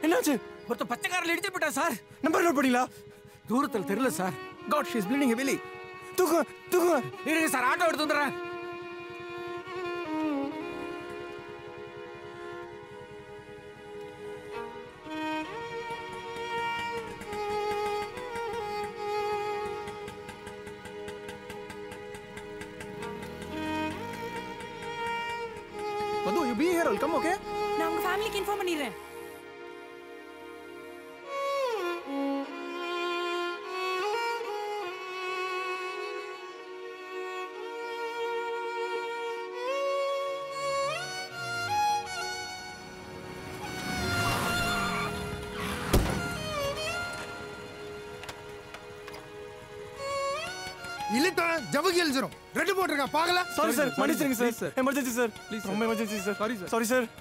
என்னாச்சு ஒருத்த பச்சைக்காரில் இடிச்சு போட்டா சார் நம்பர் நோட் பண்ணீங்களா தூரத்தில் தெரியல sir God she's bleeding heavily தூக்கு தூக்கு இருங்க சார் ஆட்டோ எடுத்து வந்துடுறேன் வந்து you be here welcome okay நான் உங்க ஃபேமிலிக்கு இன்ஃபார்ம் பண்ணிடுறேன் இல்லட்டும் ஜவுகி எழுச்சிரும் ரெண்டு போட்டிருக்கா பார்க்கல சாரி சார் மன்னிச்சிருங்க சார் எமர்ஜென்சி சார் ப்ளீஸ் ரொம்ப emergency sir sorry sir sorry sir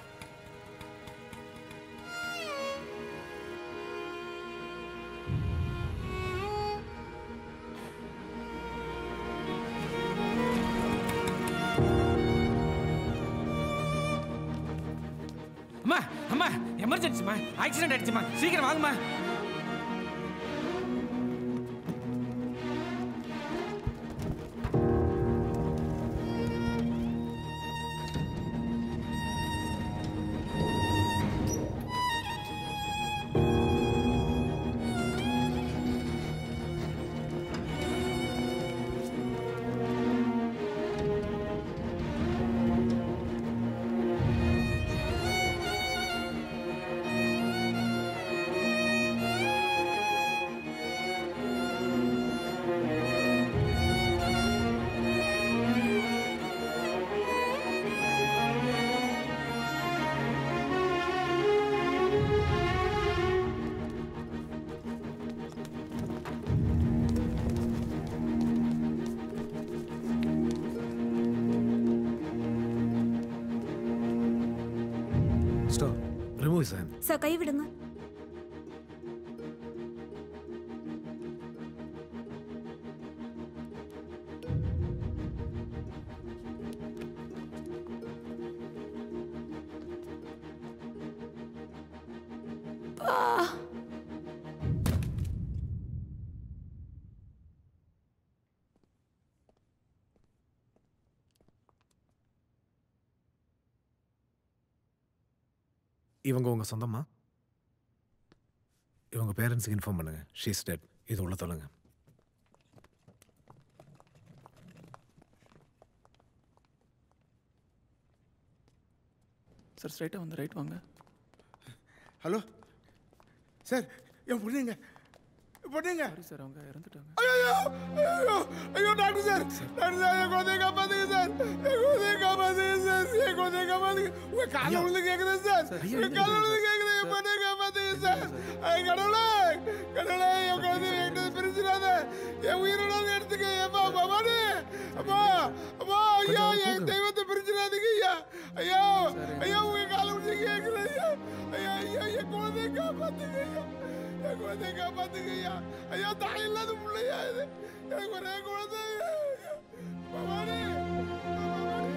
அம்மா அம்மா எமர்ஜென்சிமா ஆக்சிடென்ட் ஆயிடுச்சுமா சீக்கிரம் வாங்கம்மா ஸ்டாப் ரிமூவ் சார் சார் கை விடுங்க இவங்க உங்க சொந்தமா இவங்க பேரண்ட்ஸுக்கு இன்ஃபார்ம் பண்ணுங்க ஷீஸ் டெட் இது உள்ள தொலைங்க சார் ஸ்ட்ரைட்டாக வந்து ரைட் வாங்க ஹலோ சார் என் பொண்ணுங்க பொண்ணுங்க சாரி சார் அவங்க இறந்துட்டாங்க ஐயோ ஐயோ ஐயோ டாக்டர் சார் டாக்டர் சார் என் குழந்தைய காப்பாத்துங்க சார் என் குழந்தைய காப்பாத்துங்க சார் என் குழந்தைய காப்பாத்துங்க உங்க கால விழுந்து கேக்குது சார் உங்க கால விழுந்து கேக்குது என் பொண்ணைய காப்பாத்துங்க சார் ஐ கடவுளே கடவுளே என் குழந்தைய என்கிட்ட பிரிச்சிடாத என் உயிரோட எடுத்துக்க ஏப்பா பவானி அப்பா அப்பா ஐயா என் தெய்வத்தை பிரிச்சிடாதீங்க ஐயா ஐயோ ஐயா உங்க கால விழுந்து கேக்குது ஐயா ஐயா ஐயா என் குழந்தைய காப்பாத்துங்க ஐயா என் குழந்தைய காப்பாத்துங்க ஐயா ஐயா தாய் இல்லாத பிள்ளையா இது எனக்கு ஒரே குழந்தை பவானி பவானி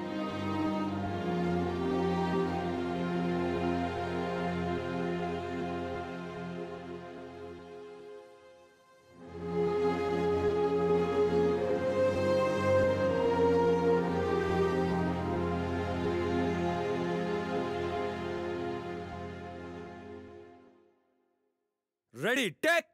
ரெடி டேக்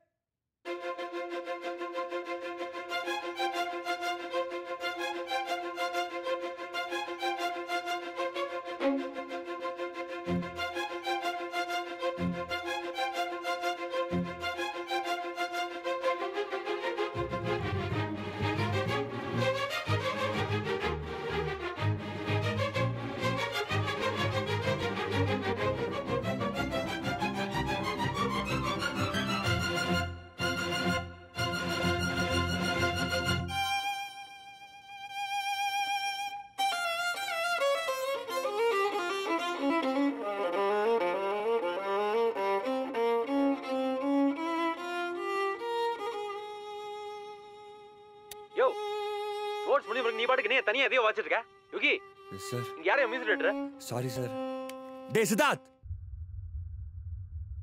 யோ ஸ்போர்ட்ஸ் முடிஞ்ச பிறகு நீ பாட்டுக்கு நீ தனியா எதையோ வச்சிட்டு இருக்க யுகி சார் இங்க யாரையும் மியூசிக் டேரக்டர் சாரி சார் டே சித்தார்த்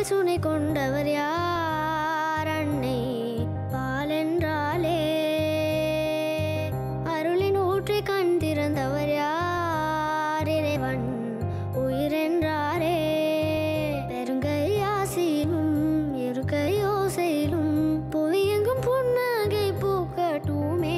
மேல் சுனை கொண்டவர் யார் அன்னை பாலென்றாலே அருளின் ஊற்றி கண் திறந்தவர் யார் இறைவன் உயிரென்றாரே பெருங்கை ஆசையிலும் இருக்கை யோசையிலும் புவியெங்கும் புன்னகை பூக்கட்டுமே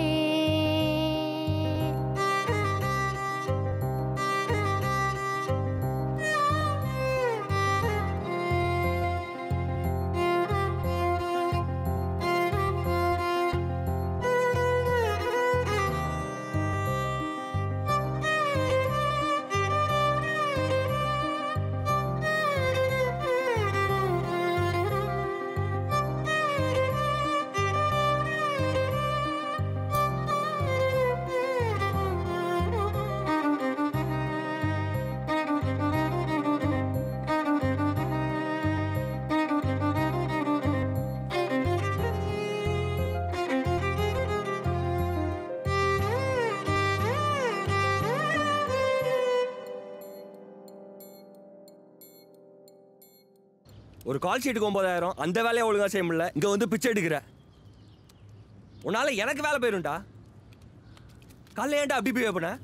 ஒரு கால் ஷீட்டுக்கு ஒன்பதாயிரம் அந்த வேலையை ஒழுங்கா செய்ய முடியல இங்க வந்து பிச்சை எடுக்கிற உன்னால எனக்கு வேலை போயிரும்டா காலைல ஏன்டா அப்படி பிஹேவ் பண்ண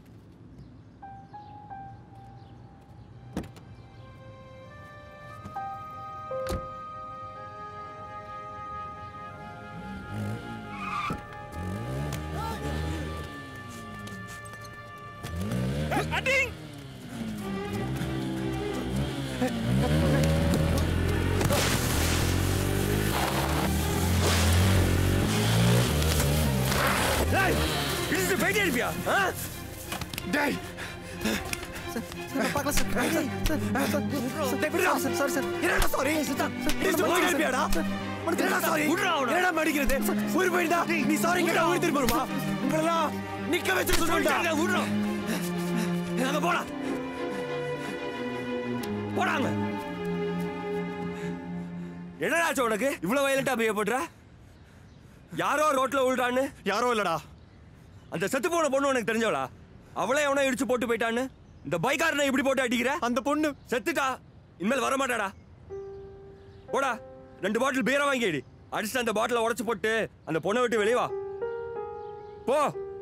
டேய் இடிச்சு போயிட்டே இருப்பியா ஆ? டேய் என்னடா sorry? இடிச்சு போயிட்டே இருப்பியாடா? என்னடா sorry? என்னடா மடிக்கிறது? உயிர் போயிடுதா? நீ sorry கேட்டா உயிர் திரும்ப வருமா? உங்களெல்லாம் நிக்க வச்சு சொல்லுடா. அங்க போடா. போடாங்க என்னடா ஆச்சு உனக்கு இவ்வளவு வயலண்டா பிஹேவ் பண்ற யாரோ ரோட்ல உள்றான்னு யாரோ இல்லடா அந்த செத்து போன பொண்ணு உனக்கு தெரிஞ்சவளா அவளே எவனோ இடிச்சு போட்டு போயிட்டான்னு இந்த பைக்காரனை இப்படி போட்டு அடிக்கிற அந்த பொண்ணு செத்துட்டா இனிமேல் வர மாட்டாடா போடா ரெண்டு பாட்டில் பீரை வாங்கி அடி அடிச்சுட்டு அந்த பாட்டிலை உடைச்சு போட்டு அந்த பொண்ணை விட்டு வெளியே வா போ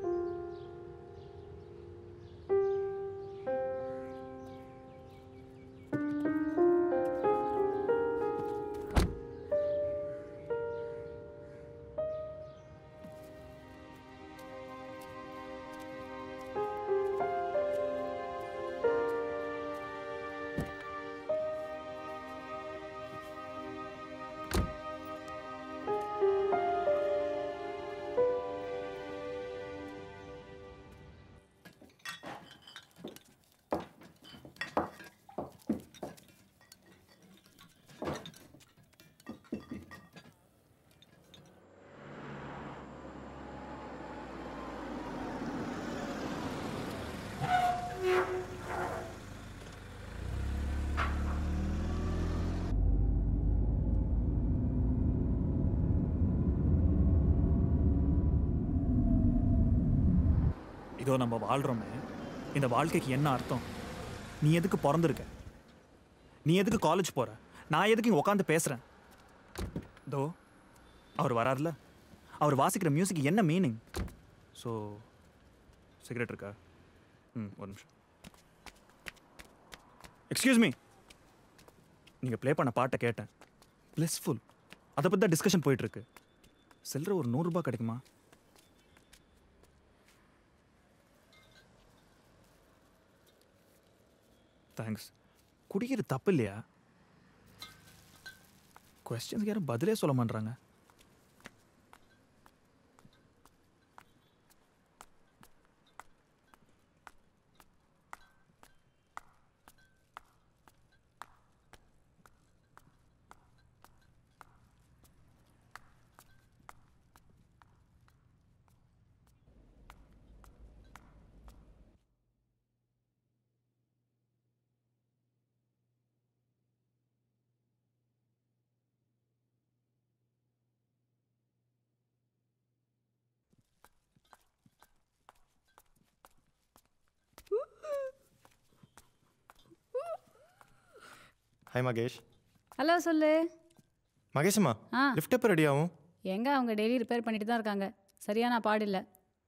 இதோ நம்ம வாழ்றோமே இந்த வாழ்க்கைக்கு என்ன அர்த்தம் நீ எதுக்கு பிறந்திருக்க நீ எதுக்கு காலேஜ் போற நான் எதுக்கு இங்க உட்காந்து பேசுறேன் தோ அவர் வராருல அவர் வாசிக்கிற மியூசிக் என்ன மீனிங் ஸோ சிகரெட் இருக்கா ம் ஒரு நிமிஷம் எக்ஸ்கியூஸ் மீ நீங்கள் ப்ளே பண்ண பாட்டை கேட்டேன் பிளஸ்ஃபுல் அதை பற்றி தான் டிஸ்கஷன் போயிட்டுருக்கு சில்லற ஒரு நூறுரூபா கிடைக்குமா தேங்க்ஸ் குடிக்கிறது தப்பு இல்லையா கொஸ்டின்ஸ்க்கு யாரும் பதிலே சொல்ல மாட்றாங்க ஹாய் மகேஷ் ஹலோ சொல்லு மகேஷம்மா ஆ லிஃப்ட் எப்போ ரெடி ஆகும் எங்க அவங்க டெய்லி ரிப்பேர் பண்ணிட்டு தான் இருக்காங்க சரியான பாடு இல்லை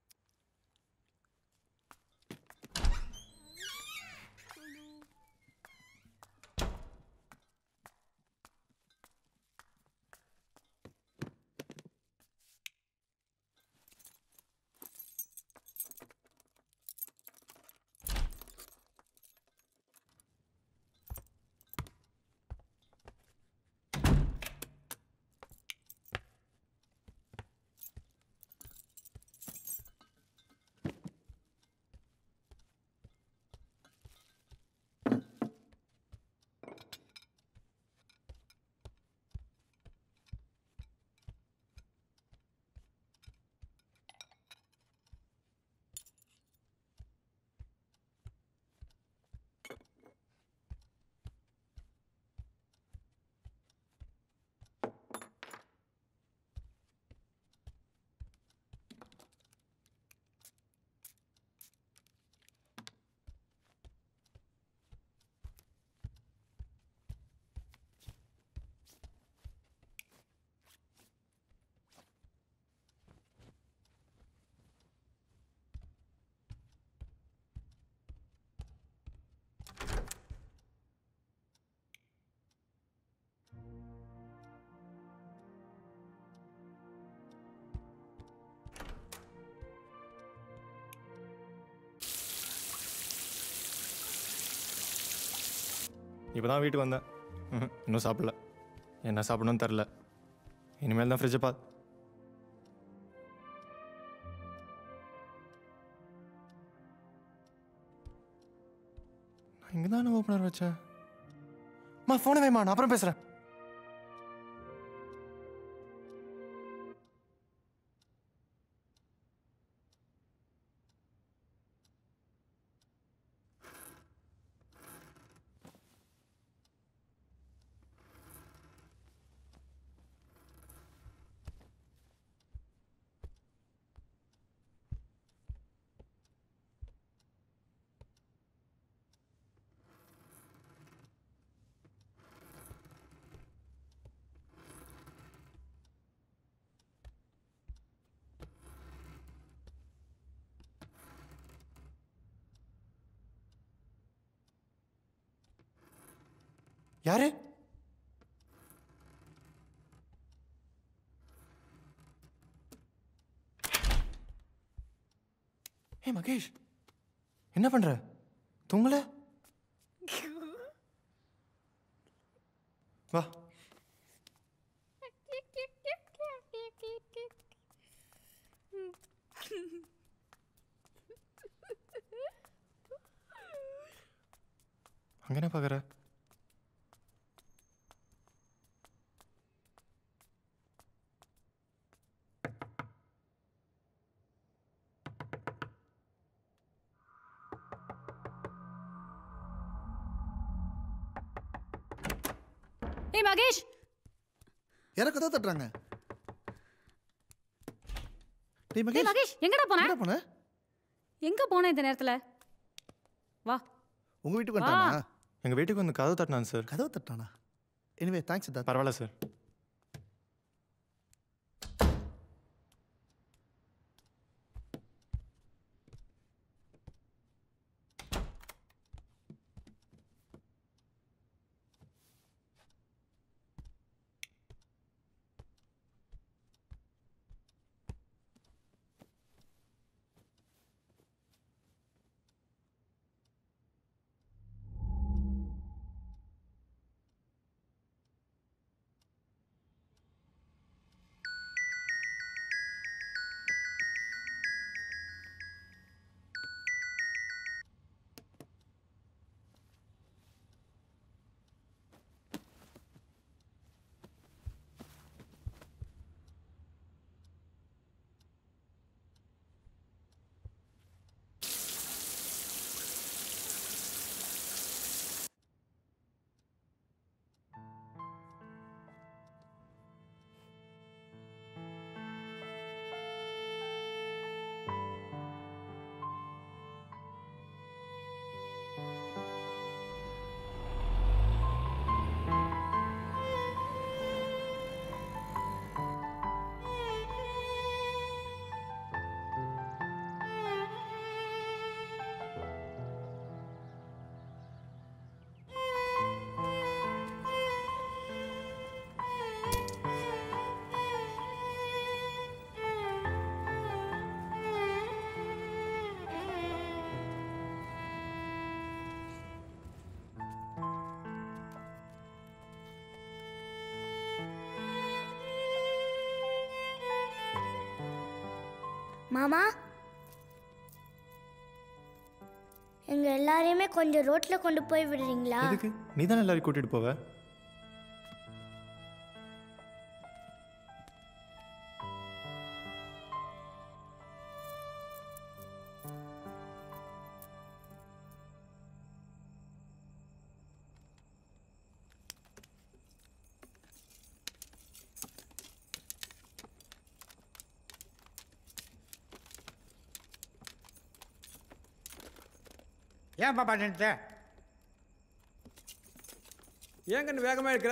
இப்போ தான் வீட்டுக்கு வந்தேன் ம்ஹும், இன்னும் சாப்பிடல என்ன சாப்பிடணும்னு தெரில இனிமேல் தான் ஃப்ரிட்ஜை பாத் நான் இங்கே தானே ஓப்பனர் வச்சேன் மா ஃபோனை வைமா நான் அப்புறம் பேசுகிறேன் யாரு ஏய் மகேஷ் என்ன பண்ற தூங்கல வா அங்க என்ன பாக்குற ஏய் மகேஷ் யாரோ கதை தட்டுறாங்க டேய் ஏய் மகேஷ் மகேஷ் எங்கடா போன எங்கடா போன எங்க போன இந்த நேரத்துல வா உங்க வீட்டுக்கு வா. வந்துட்டானா எங்க வீட்டுக்கு வந்து கதவு தட்டினான் சார் கதவை தட்டானா எனிவே தேங்க்ஸ் சித்தார்த் பரவாயில்ல சார் மாமா எங்க எல்லாரையுமே கொஞ்சம் ரோட்ல கொண்டு போய் விடுறீங்களா எதுக்கு நீ தானே எல்லாரையும் கூட்டிட்டு போவ ஏன் பாப்பா நினைச்ச ஏன் கண்ணு வேகமா இருக்கிற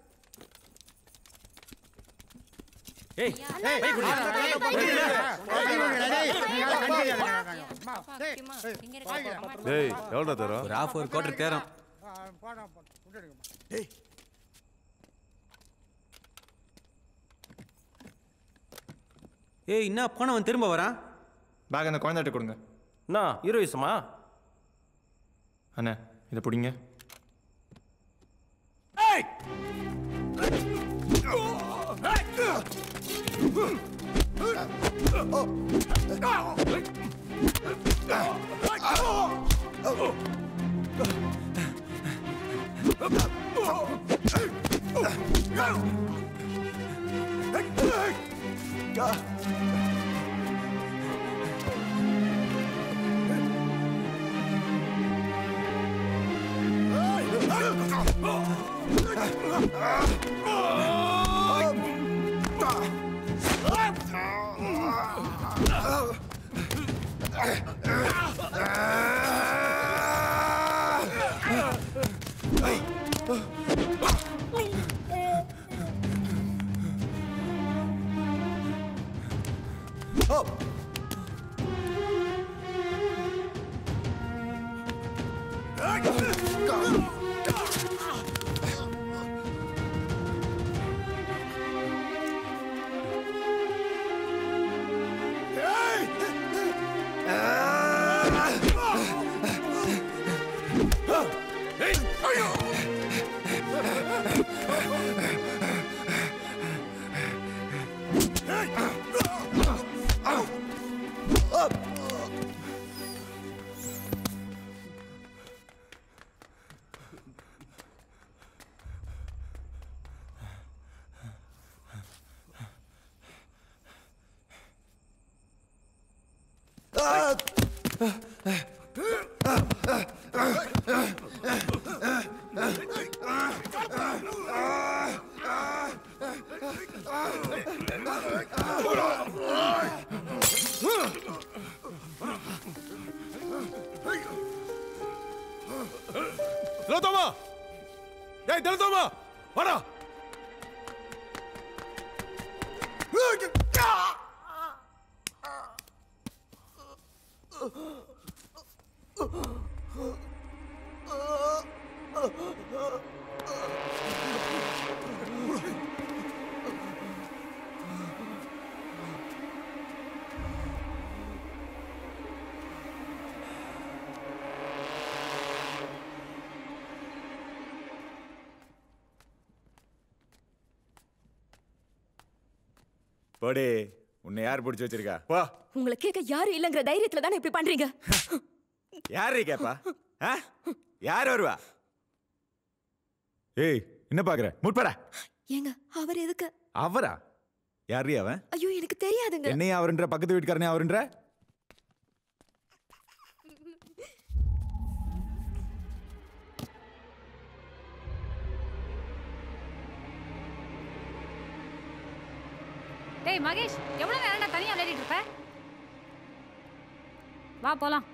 ஏய் ஏய் ஏய் குடி டேய் எவ்வளோ தரும் ஒரு ஆஃப் ஒரு குவார்டர் தேரம் ஏய் என்ன போனவன் திரும்ப வரான் பேக் அந்த குழந்தைகிட்ட கொடுங்க என்ன ஹீரோயிசமா அண்ணே இதை பிடிங்க திலோத்தமா டேய் திலோத்தமா வாடா போடி உன்னை யார் பிடிச்சி வச்சிருக்கா போ உங்களை கேட்க யாரும் இல்லைங்கிற தைரியத்துல தானே இப்படி பண்றீங்க யார் கேப்பா ஆ? யார் வருவா ஏய் என்ன பாக்குற முற்படா ஏங்க அவர் எதுக்கு அவரா யாரு அவன் ஐயோ எனக்கு தெரியாதுங்க என்னையும் அவருன்ற பக்கத்து வீட்டுக்காரனே அவருன்ற டேய் மகேஷ் எவ்வளவு நேரம்டா தனியா விளையாடிட்டு இருப்ப வா போலாம்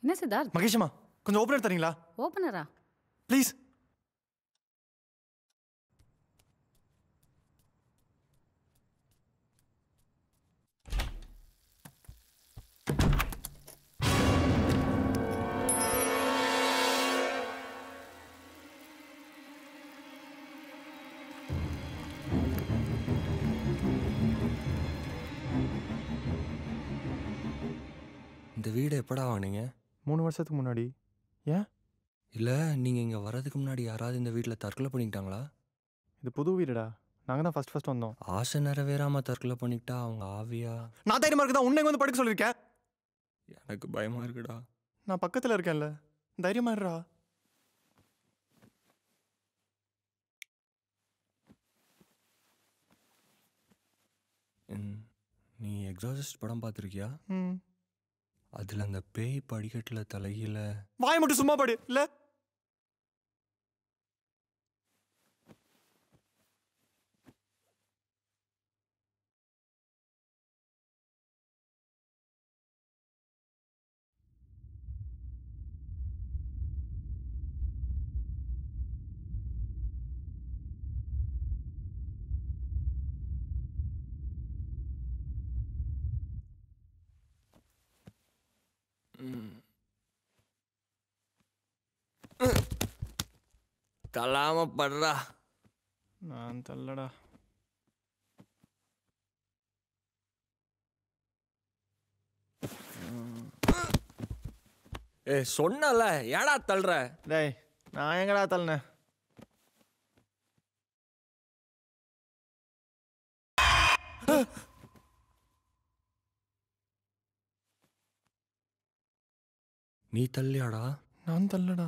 என்ன சித்தார்த் மகேஷம்மா கொஞ்சம் ஓப்பனர் தரீங்களா ஓப்பனரா ப்ளீஸ் இந்த வீடு எப்படா வாங்கினீங்க மூணு வருஷத்துக்கு முன்னாடி ஏன் இல்லை நீங்கள் இங்கே வர்றதுக்கு முன்னாடி யாராவது இந்த வீட்டில் தற்கொலை பண்ணிக்கிட்டாங்களா இது புது வீடுடா நாங்கள் தான் ஃபர்ஸ்ட் ஃபர்ஸ்ட் வந்தோம் ஆசை நிறைவேறாமல் தற்கொலை பண்ணிக்கிட்டா அவங்க ஆவியா நான் தைரியமா இருக்குதா உன்னை வந்து படுக்க சொல்லியிருக்கேன் எனக்கு பயமாக இருக்குடா நான் பக்கத்தில் இருக்கேன்ல தைரியமா இருடா ம், நீ எக்ஸாசிஸ்ட் படம் பார்த்துருக்கியா ம் அதில் அந்த பேய் படிக்கட்டில் தலையில வாய் மட்டும் சும்மா படு இல்லை தள்ளாம படுறா நான் தள்ளடா ஏ சொன்னல ஏடா தள்ளுற டேய் நான் எங்கடா தள்ளனேன் நீ தள்ளியாடா நான் தள்ளடா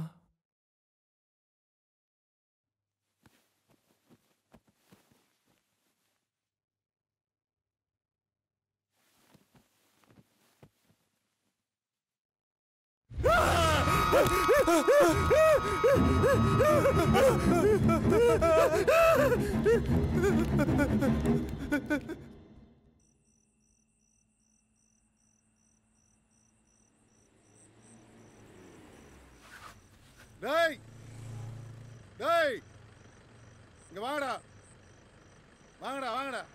டேய் டேய் இங்க வாங்கடா வாங்கடா வாங்கடா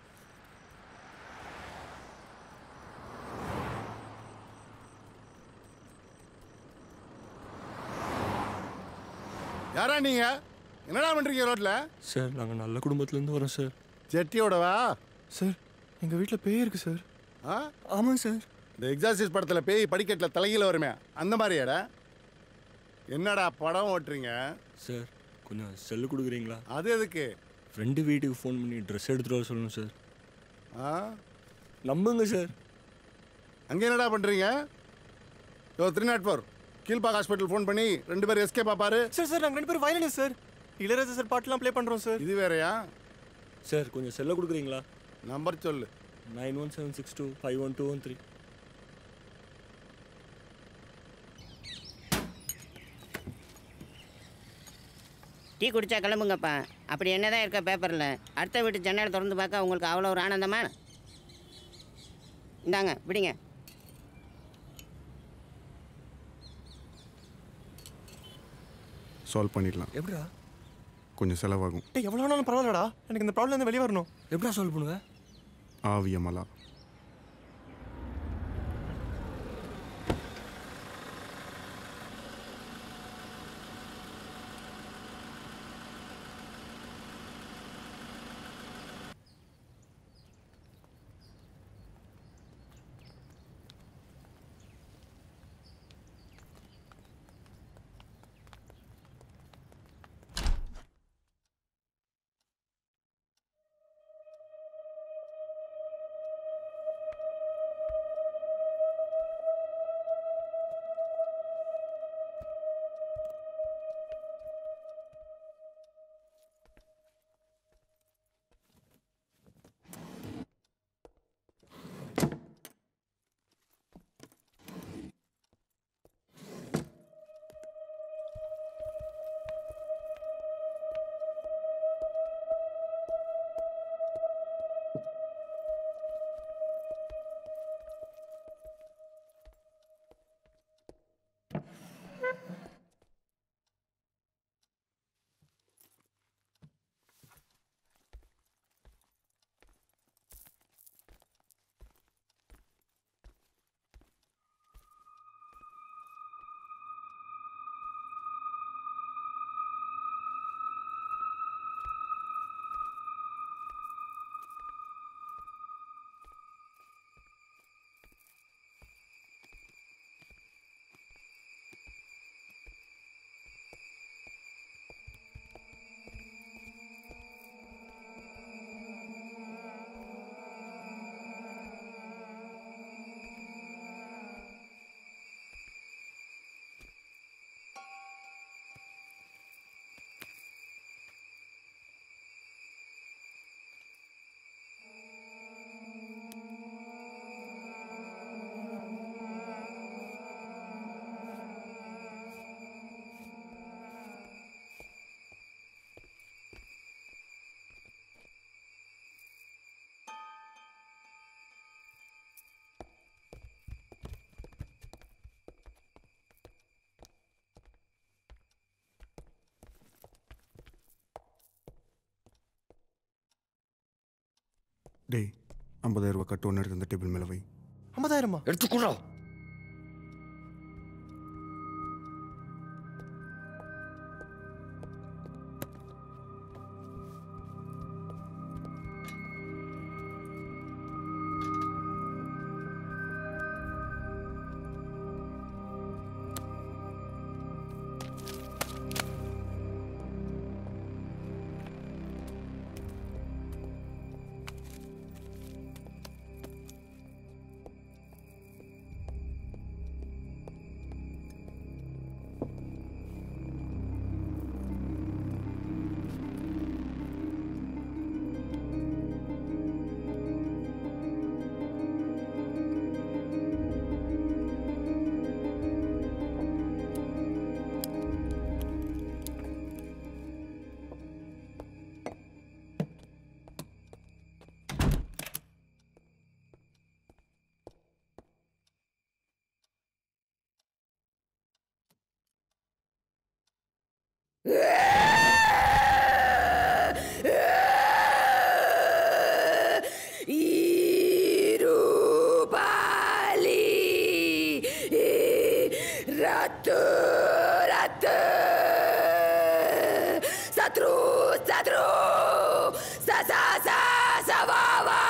யாரா நீங்க என்னடா பண்றீங்க ரோட்ல சார் நாங்கள் நல்ல குடும்பத்துலேருந்து வரோம் சார் ஜெட்டியோடவா சார் எங்கள் வீட்டில் பேய் இருக்கு சார் ஆ ஆமாம் சார் இந்த எக்ஸாசிஸ் படத்துல பேய் படிக்கட்டில் தலைகீழ வருமே அந்த மாதிரியாடா என்னடா படம் ஓட்டுறீங்க சார் கொஞ்சம் செல்லு கொடுக்குறீங்களா அது எதுக்கு ஃப்ரெண்டு வீட்டுக்கு ஃபோன் பண்ணி ட்ரெஸ் எடுத்துகிட்டு வர சொல்லணும் சார் ஆ நம்புங்க சார் அங்கே என்னடா பண்றீங்க யோ three nought four Kilpauk hospital phone பண்ணி ரெண்டு பேரும் எஸ்கேப் பாப்பாரு சார் சார் நாங்கள் ரெண்டு பேரும் வயலினஸ் சார் இளையராஜா சார் பாட்டுலாம் ப்ளே பண்ணுறோம் சார் இது வேறயா சார் கொஞ்சம் செல்ல கொடுக்குறீங்களா நம்பர் சொல்லு nine one seven six two five one two one three tea குடிச்சா கிளம்புங்கப்பா அப்படி என்னதான் இருக்க பேப்பரில் அடுத்த வீட்டு ஜன்னலை திறந்து பார்க்க உங்களுக்கு அவ்வளோ ஒரு ஆனந்தமா இந்தாங்க பிடிங்க சால்வ் பண்ணிடலாம் எப்படிடா கொஞ்சம் செலவாகும் டேய் எவ்வளோ ஆனாலும் பரவாயில்லடா எனக்கு இந்த ப்ராப்ளம் வெளியே வரணும் எப்படிடா சால்வ் பண்ணுவேன் ஆவியமலா டேய் ஐம்பதாயிரம் ரூபாய் கட்டு ஒன்று எடுத்து அந்த டேபிள் மேலே வை ஐம்பதாயிரமா எடுத்துக்கூடா Irubali Ratu Ratu Satru Satru Sa Sa Sa Savava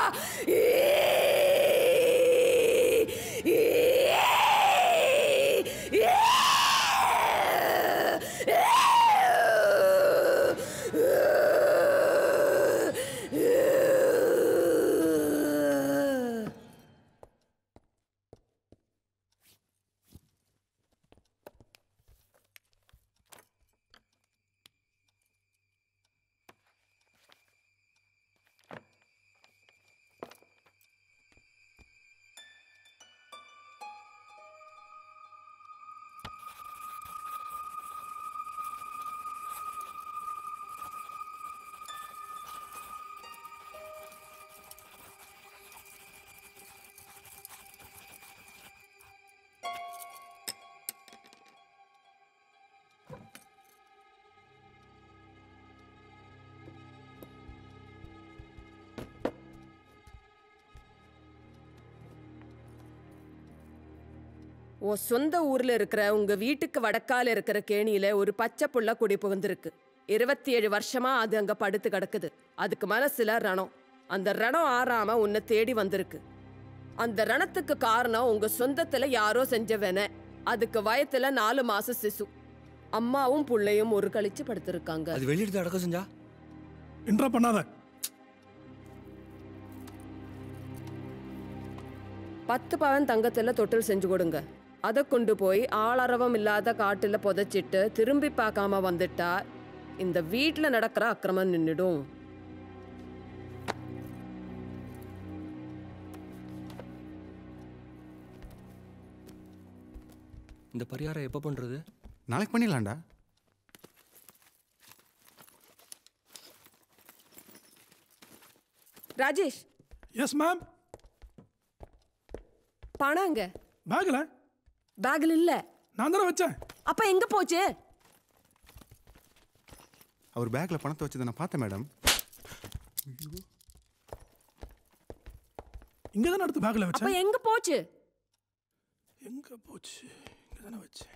உன் சொந்த ஊர்ல இருக்கிற உங்க வீட்டுக்கு வடக்கால இருக்கிற கேணியில ஒரு பச்சை புள்ள குடி புகுந்திருக்கு இருபத்தி ஏழு வருஷமா அது அங்க படுத்து கிடக்குது அதுக்கு மனசுல ரணம் அந்த ரணம் ஆறாம உன்னை தேடி வந்திருக்கு அந்த ரணத்துக்கு காரணம் உங்க சொந்தத்துல யாரோ செஞ்சவன அதுக்கு வயத்துல நாலு மாசம் சிசு அம்மாவும் புள்ளையும் ஒரு கழிச்சு படுத்திருக்காங்க அது வெளியிட்டு அடக்கம் செஞ்சா இன்ட்ரா பண்ணாத பத்து பவன் தங்கத்துல தொட்டில் செஞ்சு கொடுங்க அதை கொண்டு போய் ஆளரவம் இல்லாத காட்டுல புதைச்சிட்டு திரும்பி பார்க்காம வந்துட்டா இந்த வீட்ல நடக்கிற அக்கிரமம் நின்னுடும் இந்த பரிகாரம் எப்போ பண்ணுறது நாளைக்கு பண்ணிடலாம்டா ராஜேஷ் எஸ் மேம் பணம் எங்க பேக்ல பேக்ல இல்ல நான் தானே வச்சேன் அப்ப எங்க போச்சு அவர் பேக்கில் பணத்தை வச்சதை நான் பார்த்தேன் மேடம் இங்க தானே எடுத்து பேக்ல அப்ப வச்சேன் எங்க போச்சு எங்க போச்சு இங்க தானே வச்சேன்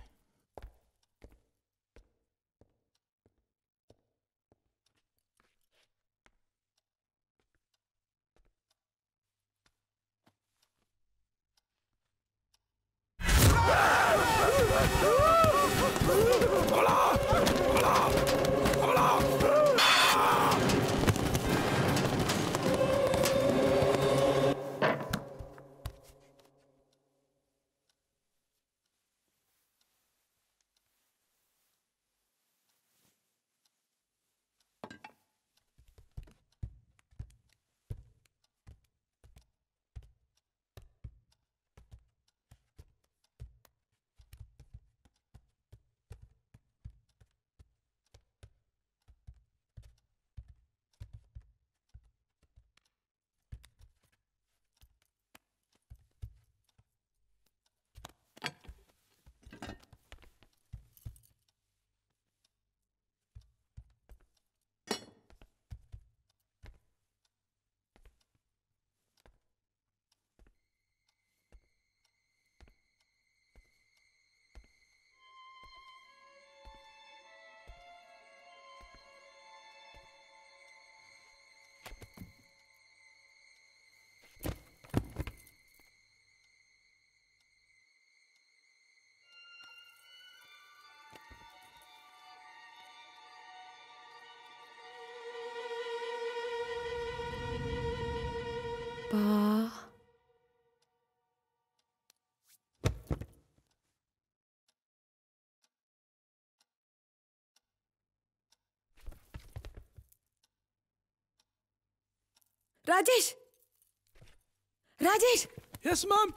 Rajesh Rajesh yes ma'am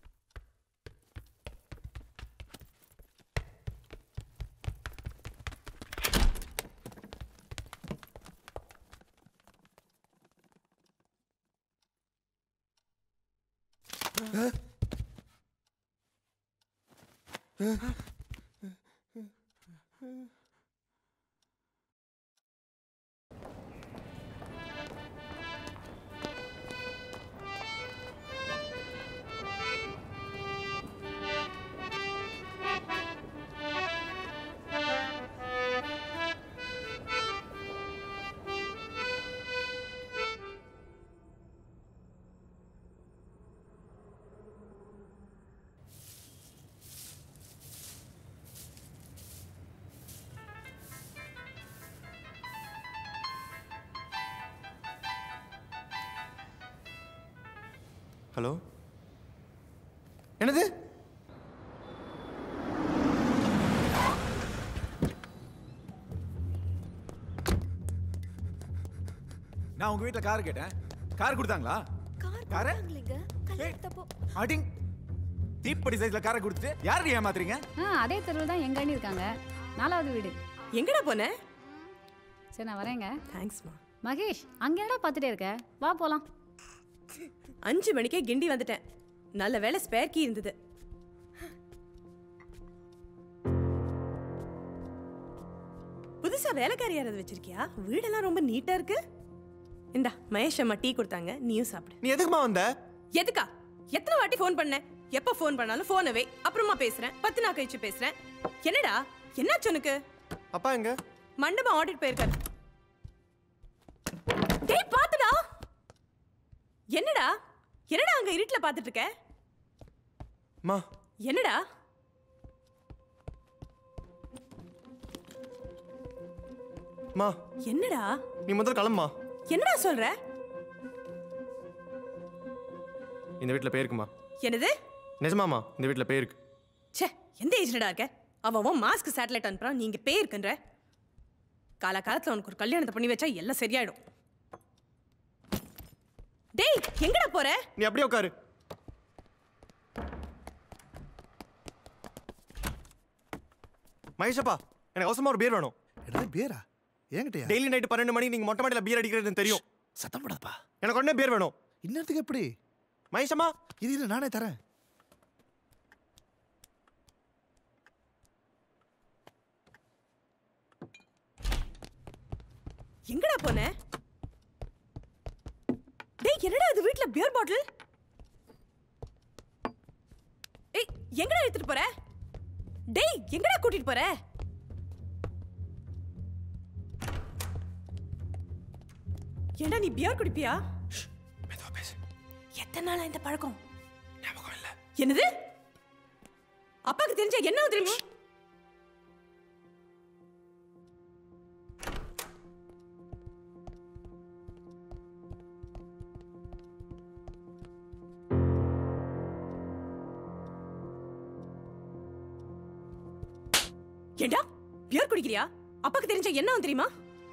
hello என்னது நான் உங்க வீட்ல கார் கேட்டேன் கார் கொடுத்தாங்களா கார் கல்யாணத்தப்போ அடிங் தீப்படி சைஸ்ல காரை கொடுத்துட்டு யாரு ஏமாத்துறீங்க ஆ அதே தெருவில் தான் எங்க அண்ணி இருக்காங்க நாலாவது வீடு எங்கடா போன சரி நான் வரேங்க தேங்க்ஸ்மா மகேஷ் அங்க என்னடா பார்த்துட்டே இருக்க வா போலாம் அஞ்சு மணிக்கே கிண்டி வந்துட்டேன் நல்ல வேளை ஸ்பேர் கீ இருந்தது புதுசா வேலைக்காரி யாராவது வச்சிருக்கியா வீடெல்லாம் ரொம்ப நீட்டா இருக்கு இந்தா மகேஷ் அம்மா டீ கொடுத்தாங்க நீயும் சாப்பிடு நீ எதுக்குமா வந்த எதுக்கா எத்தனை வாட்டி ஃபோன் பண்ண எப்ப ஃபோன் பண்ணாலும் ஃபோனை வை அப்புறமா பேசுறேன் பத்து நாள் கழிச்சு பேசுறேன் என்னடா என்னாச்சு உனக்கு அப்பா எங்க மண்டபம் ஆடிட் போயிருக்காரு டேய் பாத்துடா என்னடா என்னடா அங்க இருட்டுல பாத்துட்டு இருக்க மா என்னடா மா என்னடா நீ முதல்ல கிளம்புமா என்னடா சொல்ற இந்த வீட்டில் பேருக்குமா என்னது நிஜமாமா இந்த வீட்டில் பேருக்கு ச்சே எந்த ஏஜ்லடா இருக்க அவன் அவன் மாஸ்க் சேட்டலைட் அனுப்புறான் நீங்க பே இருக்குன்ற கால காலத்துல உனக்கு ஒரு கல்யாணத்தை பண்ணி வச்சா எல்லாம் சரியாயிடும் டேய் எங்கடா போற நீ அப்படியே உட்காரு மகேஷப்பா எனக்கு அவசரமா ஒரு பீர் வேணும் என்னது பீரா என்கிட்டயா டெய்லி நைட்டு பன்னெண்டு மணிக்கு நீங்க மொட்டை மாடியில் பீர் அடிக்கிறதுன்னு தெரியும் சத்தம் போடாதப்பா எனக்கு உடனே பீர் வேணும் இன்னத்துக்கு எப்படி மகேஷம்மா இது இது நானே தரேன் எங்கடா போன டேய் என்னடா இது வீட்ல பியர் பாட்டில் ஏய் எங்கடா எடுத்துட்டு போற டேய் எங்கடா கூட்டிட்டு போற ஏண்டா நீ பியர் குடிப்பியா எத்தனை நாளா இந்த பழக்கம் என்னது அப்பாக்கு தெரிஞ்சா என்ன ஆகும் தெரியுமா ஏண்டா பியர் குடிக்கிறியா அப்பாக்கு தெரிஞ்சா என்ன ஆகும் தெரியுமா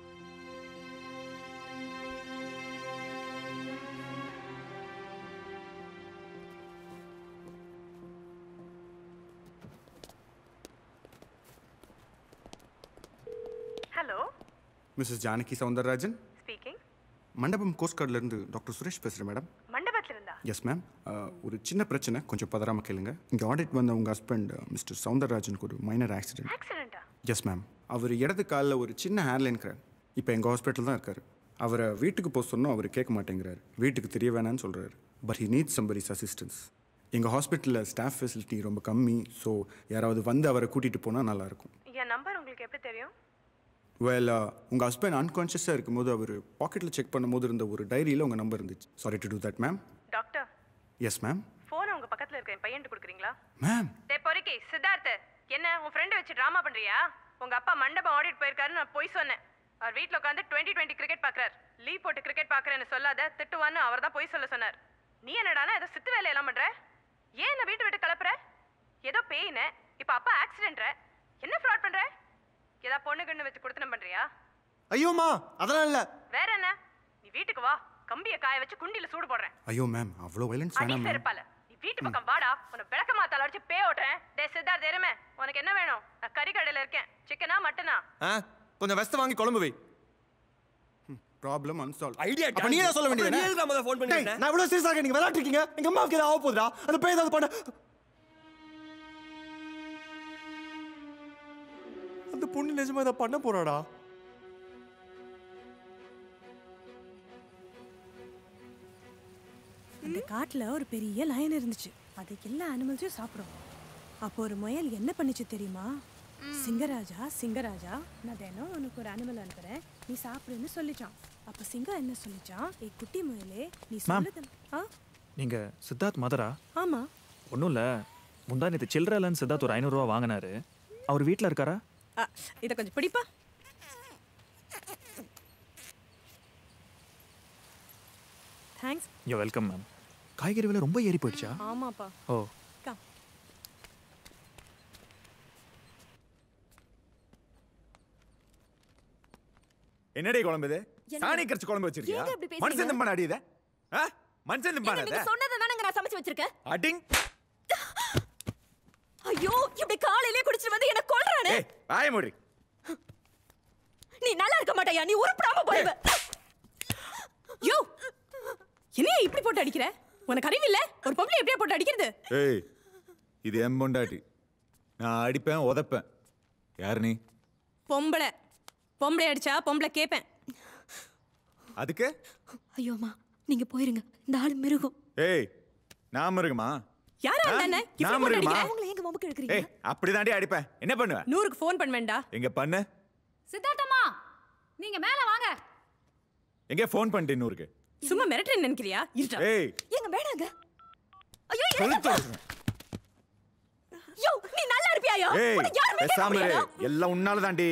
hello Mrs Janaki Soundararajan speaking Mandapam coast கார்ட்லேருந்து டாக்டர் சுரேஷ் பேசுகிறேன் மேடம் மண்டபத்துல இருந்தா எஸ் மேம் ஒரு சின்ன பிரச்சனை கொஞ்சம் பதறாமல் கேளுங்க இங்கே ஆடிட் வந்த உங்கள் ஹஸ்பண்ட் மிஸ்டர் சவுந்தரராஜனுக்கு ஒரு மைனர் ஆக்சிடென்ட் ஆக்சிடென்ட்டா எஸ் மேம் அவர் இடது காலில் ஒரு சின்ன ஹேர்லைன்கிறார் இப்போ எங்கள் ஹாஸ்பிட்டல் தான் இருக்கார் அவரை வீட்டுக்கு போக சொன்னோம் அவர் கேட்க மாட்டேங்கிறார் வீட்டுக்கு தெரிய வேணாம்னு சொல்கிறாரு பட் ஹி நீட்ஸ் சம்பரிஸ் அசிஸ்டன்ஸ் எங்கள் ஹாஸ்பிட்டலில் ஸ்டாஃப் ஃபெசிலிட்டி ரொம்ப கம்மி ஸோ யாராவது வந்து அவரை கூட்டிகிட்டு போனால் நல்லாயிருக்கும் என் நம்பர் உங்களுக்கு எப்படி தெரியும் வெல் உங்கள் ஹஸ்பண்ட் அன்கான்ஷியஸாக இருக்கும்போது அவர் பாக்கெட்டில் செக் பண்ணும்போது இருந்த ஒரு டைரியில் உங்கள் நம்பர் இருந்துச்சு sorry to do that ma'am doctor yes ma'am போனை உங்க பக்கத்துல இருக்க என் பையன் கொடுக்குறீங்களா மேம் டே பொறுக்கி சித்தார்த் என்ன உன் ஃப்ரெண்ட் வச்சு ட்ராமா பண்றியா உங்க அப்பா மண்டபம் ஆடிட் போயிருக்காருன்னு நான் போய் சொன்னேன் அவர் வீட்ல உட்காந்து டுவெண்ட்டி டுவெண்ட்டி கிரிக்கெட் பாக்குறாரு லீவ் போட்டு கிரிக்கெட் பாக்குறேன்னு சொல்லாத திட்டுவான்னு அவர் தான் போய் சொல்ல சொன்னார் நீ என்னடானா ஏதோ சித்து வேலையெல்லாம் பண்ற ஏன் என்ன வீட்டு விட்டு கிளப்புற ஏதோ பேயின இப்ப அப்பா ஆக்சிடென்ட்ற என்ன ஃப்ராட் பண்ற ஏதா பொண்ணு கண்ணு வச்சு கொடுத்தனம் பண்றியா ஐயோம்மா அதெல்லாம் இல்லை வேற என்ன நீ வீட்டுக்கு வா கம்பிய காய வச்சு குண்டில சூடு போடுறேன் ஐயோ மேம் அவ்வளோ வைலன்ஸ் அடி வேணாம் மேம் செருப்பால நீ வீட்டு பக்கம் வாடா உன்னை விளக்க மாத்தால அடிச்சு பே ஓட்டுறேன் டே சித்தார்த் எருமே உனக்கு என்ன வேணும் நான் கறி கடையில இருக்கேன் சிக்கனா மட்டனா ஆ கொஞ்சம் வெஸ்ட் வாங்கி குழம்பு வை ப்ராப்ளம் அன்சால்வ் ஐடியா அப்ப நீ தான் சொல்ல வேண்டியது நீ எதுக்கு முதல்ல ஃபோன் பண்ணி நான் இவ்வளவு சீரியஸா இருக்கேன் நீங்க விளையாட்டு இருக்கீங்க எங்க அம்மாவுக்கு ஏதாவது ஆக போகுதுடா அந்த பேய் ஏதாவது பண்ண அந்த பொண்ணு நிஜமா இதை பண்ண போறாடா அந்த காட்டுல ஒரு பெரிய லயன் இருந்துச்சு அது எல்லா அனிமல்ஸையும் சாப்பிடும் அப்போ ஒரு முயல் என்ன பண்ணுச்சு தெரியுமா சிங்கராஜா சிங்கராஜா நான் தினம் உனக்கு ஒரு அனிமல் அனுப்புறேன் நீ சாப்பிடுன்னு சொல்லிச்சான் அப்ப சிங்கம் என்ன சொல்லிச்சான் ஏ குட்டி முயலே நீ சொல்லுது ஆ நீங்க சித்தார்த் மதரா ஆமா ஒன்றும் இல்லை முந்தா நேற்று சில்லறலன்னு சித்தார்த் ஒரு ஐநூறுரூவா வாங்கினாரு அவர் வீட்டில் இருக்காரா ஆ, இத கொஞ்சம் பிடிப்பா தேங்க்ஸ் யோ வெல்கம் மேம் காய்கறி விலை ரொம்ப ஏறி போயிடுச்சா ஆமாப்பா ஓ கம் என்னடி குழம்பு இது சாணி கரைச்சு குழம்பு வச்சிருக்கியா ஏங்க இப்படி பேசுறீங்க? மனுஷன் திம்பான அடி இத ஆ? மனுஷன் திம்பான நீங்க சொன்னதை தானங்க நான் சமைச்சு வச்சிருக்கேன் அடிங் ஐயோ இப்படி காலையிலே குடிச்சிட்டு வந்து என்ன கொல்றானே ஏய் வாய மூடி நீ நல்லா இருக்க மாட்டாயா நீ உருப்படாம போயிடுவ யோ என்னைய இப்படி போட்டு அடிக்கிற உனக்கு அறிவு இல்ல ஒரு பொம்பளை எப்படியா போட்டு அடிக்கிறது ஏய் இது என் பொண்டாட்டி நான் அடிப்பேன் உதைப்பேன் யார் நீ பொம்பளை பொம்பளை அடிச்சா பொம்பளை கேப்பேன் அதுக்கு ஐயோமா நீங்க போயிருங்க இந்த ஆளு மிருகம் ஏய் நாம இருக்குமா யாரா ஆ? இருந்தானே இப்படி நாம போட்டு இருக்குமா அடிக்கிற உங்களை எங்க மமுக்கு எடுக்கிறீங்க ஏய் அப்படிதாண்டி அடிப்பேன் என்ன பண்ணுவ நூறுக்கு ஃபோன் பண்ண வேண்டா எங்க பண்ணு சித்தார்த்தம்மா நீங்க மேல வாங்க எங்க ஃபோன் பண்ணிட்டு இன்னொருக்கு சும்மா மிரட்டுறேன்னு நினைக்கிறியா இருட்டா ஏய் எங்க வேணாங்க ஐயோ கொளுத்து இருங்க. யோ நீ நல்லா இருப்பியாயா ஏய் உன்னை யாருமே கேட்க பேசாம இரு. முடியாதா? எல்லாம் உன்னால தாண்டி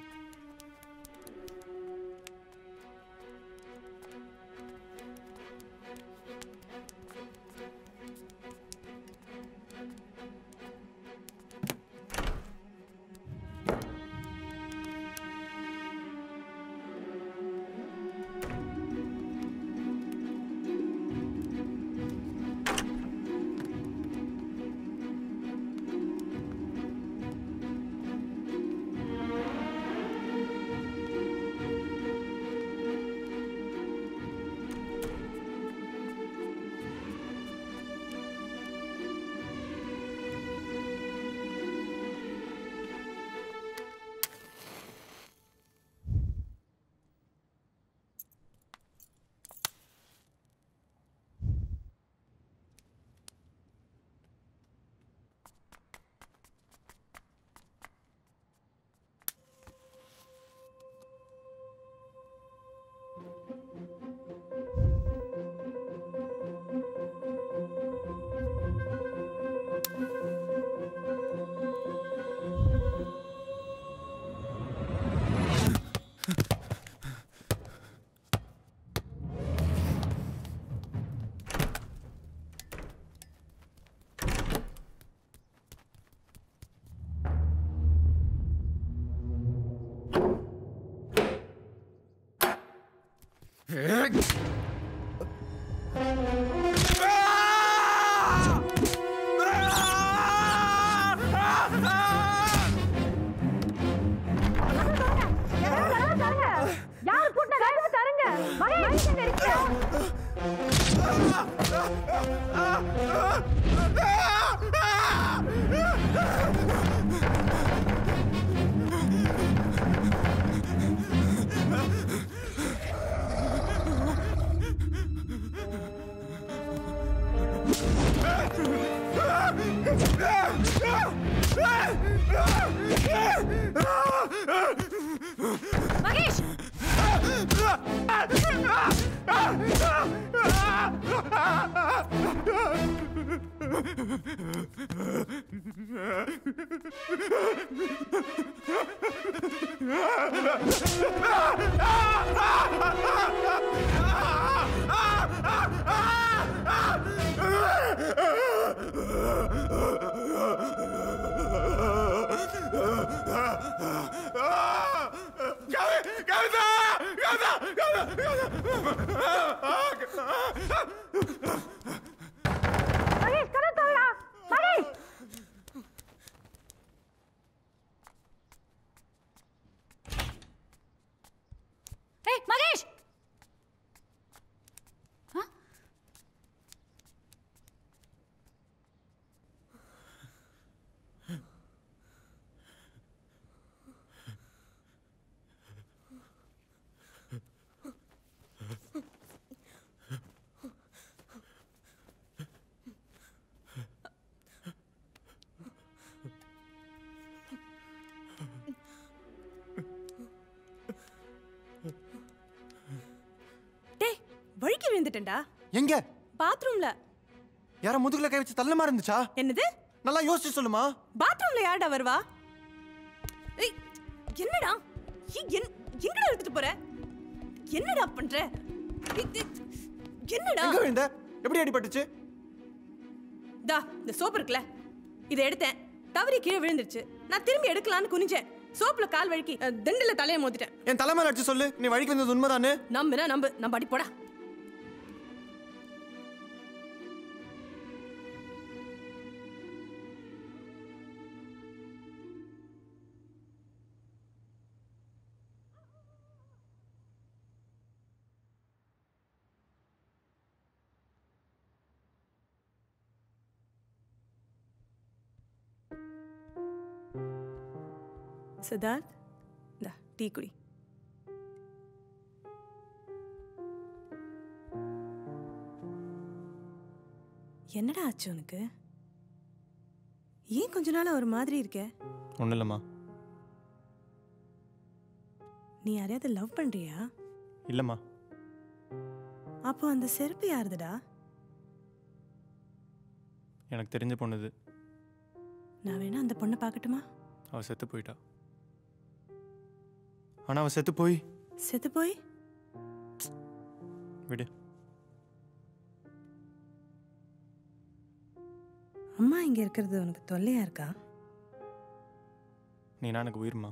யார் கூட்ட கதவை தரங்க மகேஷ் இருக்கா மகேஷ் கவிதா கவிதா கவிதா பண்ணிட்டேன்டா எங்க பாத்ரூம்ல யார முதுகுல கை வச்சு தள்ள மாதிரி இருந்துச்சா என்னது நல்லா யோசிச்சு சொல்லுமா பாத்ரூம்ல யார்டா வருவா ஏய் என்னடா ஏய், என்- எங்கடா எடுத்துட்டு போற என்னடா பண்ற ஏய், ஏய், என்னடா எங்க விழுந்த எப்படி அடிபட்டுச்சு தா இந்த சோப்பு இருக்குல்ல இதை எடுத்தேன் தவறி கீழே விழுந்துருச்சு நான் திரும்பி எடுக்கலான்னு குனிஞ்சேன் சோப்புல கால் வழுக்கி அஹ், திண்டுல தலையை மோதிட்டேன் என் தலைமையில அடிச்சு சொல்லு நீ வழிக்கு வந்தது உண்மைதானே நம்புனா நம்பு நம்ம அடி போடா சித்தார்த் இந்தா டீ குடி என்னடா ஆச்சு உனக்கு ஏன் கொஞ்ச நாளா ஒரு மாதிரி இருக்க ஒன்றும் இல்லைம்மா நீ யாரையாவது லவ் பண்றியா இல்லைம்மா அப்போ அந்த செருப்பு யாருதுடா எனக்கு தெரிஞ்ச பொண்ணுது நான் வேணா அந்த பொண்ணை பார்க்கட்டுமா அவள் செத்து போயிட்டா ஆனால் அவள் செத்து போய் செத்து போய் விடு அம்மா இங்க இருக்கிறது உனக்கு தொல்லையா இருக்கா நீனா எனக்கு உயிர்மா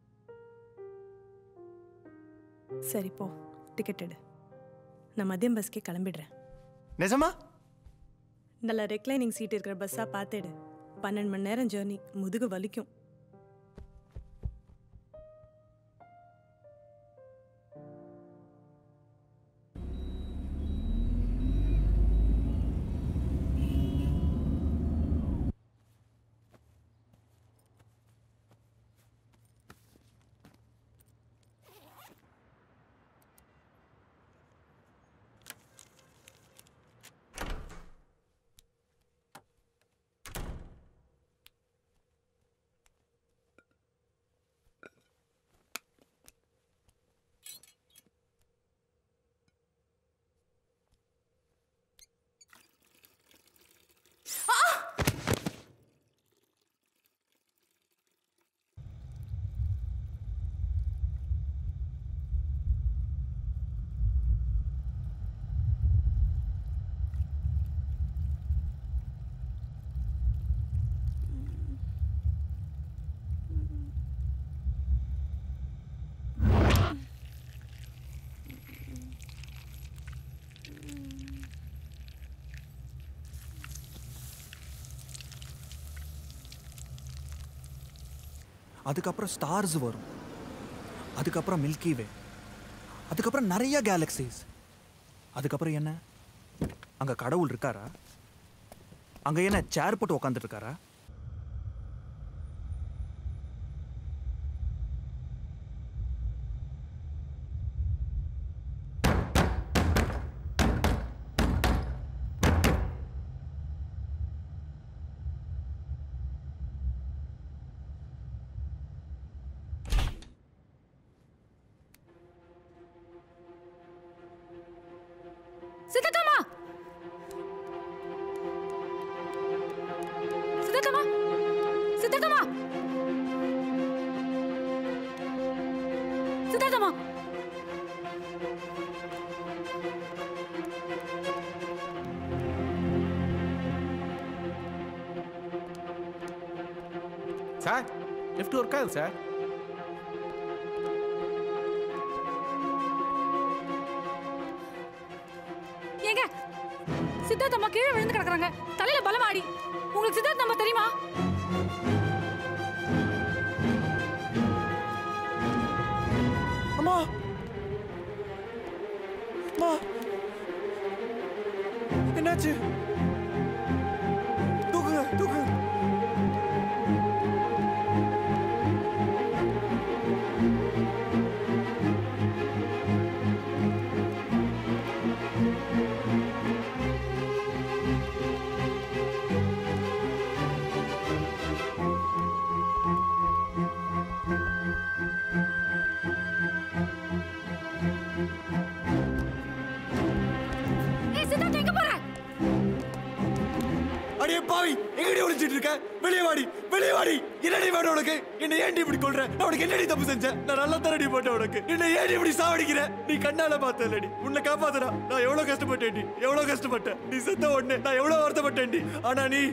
சரி போ டிக்கெட் எடு நான் மதியம் பஸ்க்கே கிளம்பிடுறேன் நிஜமா நல்ல ரெக்லைனிங் சீட் இருக்கிற பஸ்ஸாக பார்த்துடு பன்னெண்டு மணி நேரம் ஜேர்னி முதுகு வலிக்கும் அதுக்கப்புறம் ஸ்டார்ஸ் வரும் அதுக்கப்புறம் மில்கி வே அதுக்கப்புறம் நிறைய கேலக்சிஸ் அதுக்கப்புறம் என்ன அங்க கடவுள் இருக்காரா அங்க என்ன சேர் போட்டு உட்காந்துட்டு இருக்காரா சித்தக்கம்மா சித்தக்கம்மா சித்தக்கம்மா சித்தக்கம்மா சார் லிஃப்ட் ஒர்க் ஆகுது சார் ஏங்க சித்தார்த் அம்மா கீழே விழுந்து கிடக்குறாங்க தலையில பலமாடி உங்களுக்கு சித்தார்த் அம்மா தெரியுமா அம்மா அம்மா என்னாச்சு தூக்குங்க தூக்குங்க பாவி எங்கடி ஒளிச்சிட்டு இருக்க வெளியே வாடி வெளியே வாடி என்னடி வேணும் உனக்கு என்ன ஏன்டி இப்படி கொள்ற நான் உனக்கு என்னடி தப்பு செஞ்சேன் நான் நல்லா தரடி போட்டேன் உனக்கு என்ன ஏன்டி இப்படி சாவடிக்கிற நீ கண்ணால பார்த்தலடி உன்னை காப்பாத்துறா நான் எவ்வளவு கஷ்டப்பட்டேன்டி எவ்வளவு கஷ்டப்பட்டேன் நீ செத்த உடனே நான் எவ்வளவு வருத்தப்பட்டேன்டி ஆனா நீ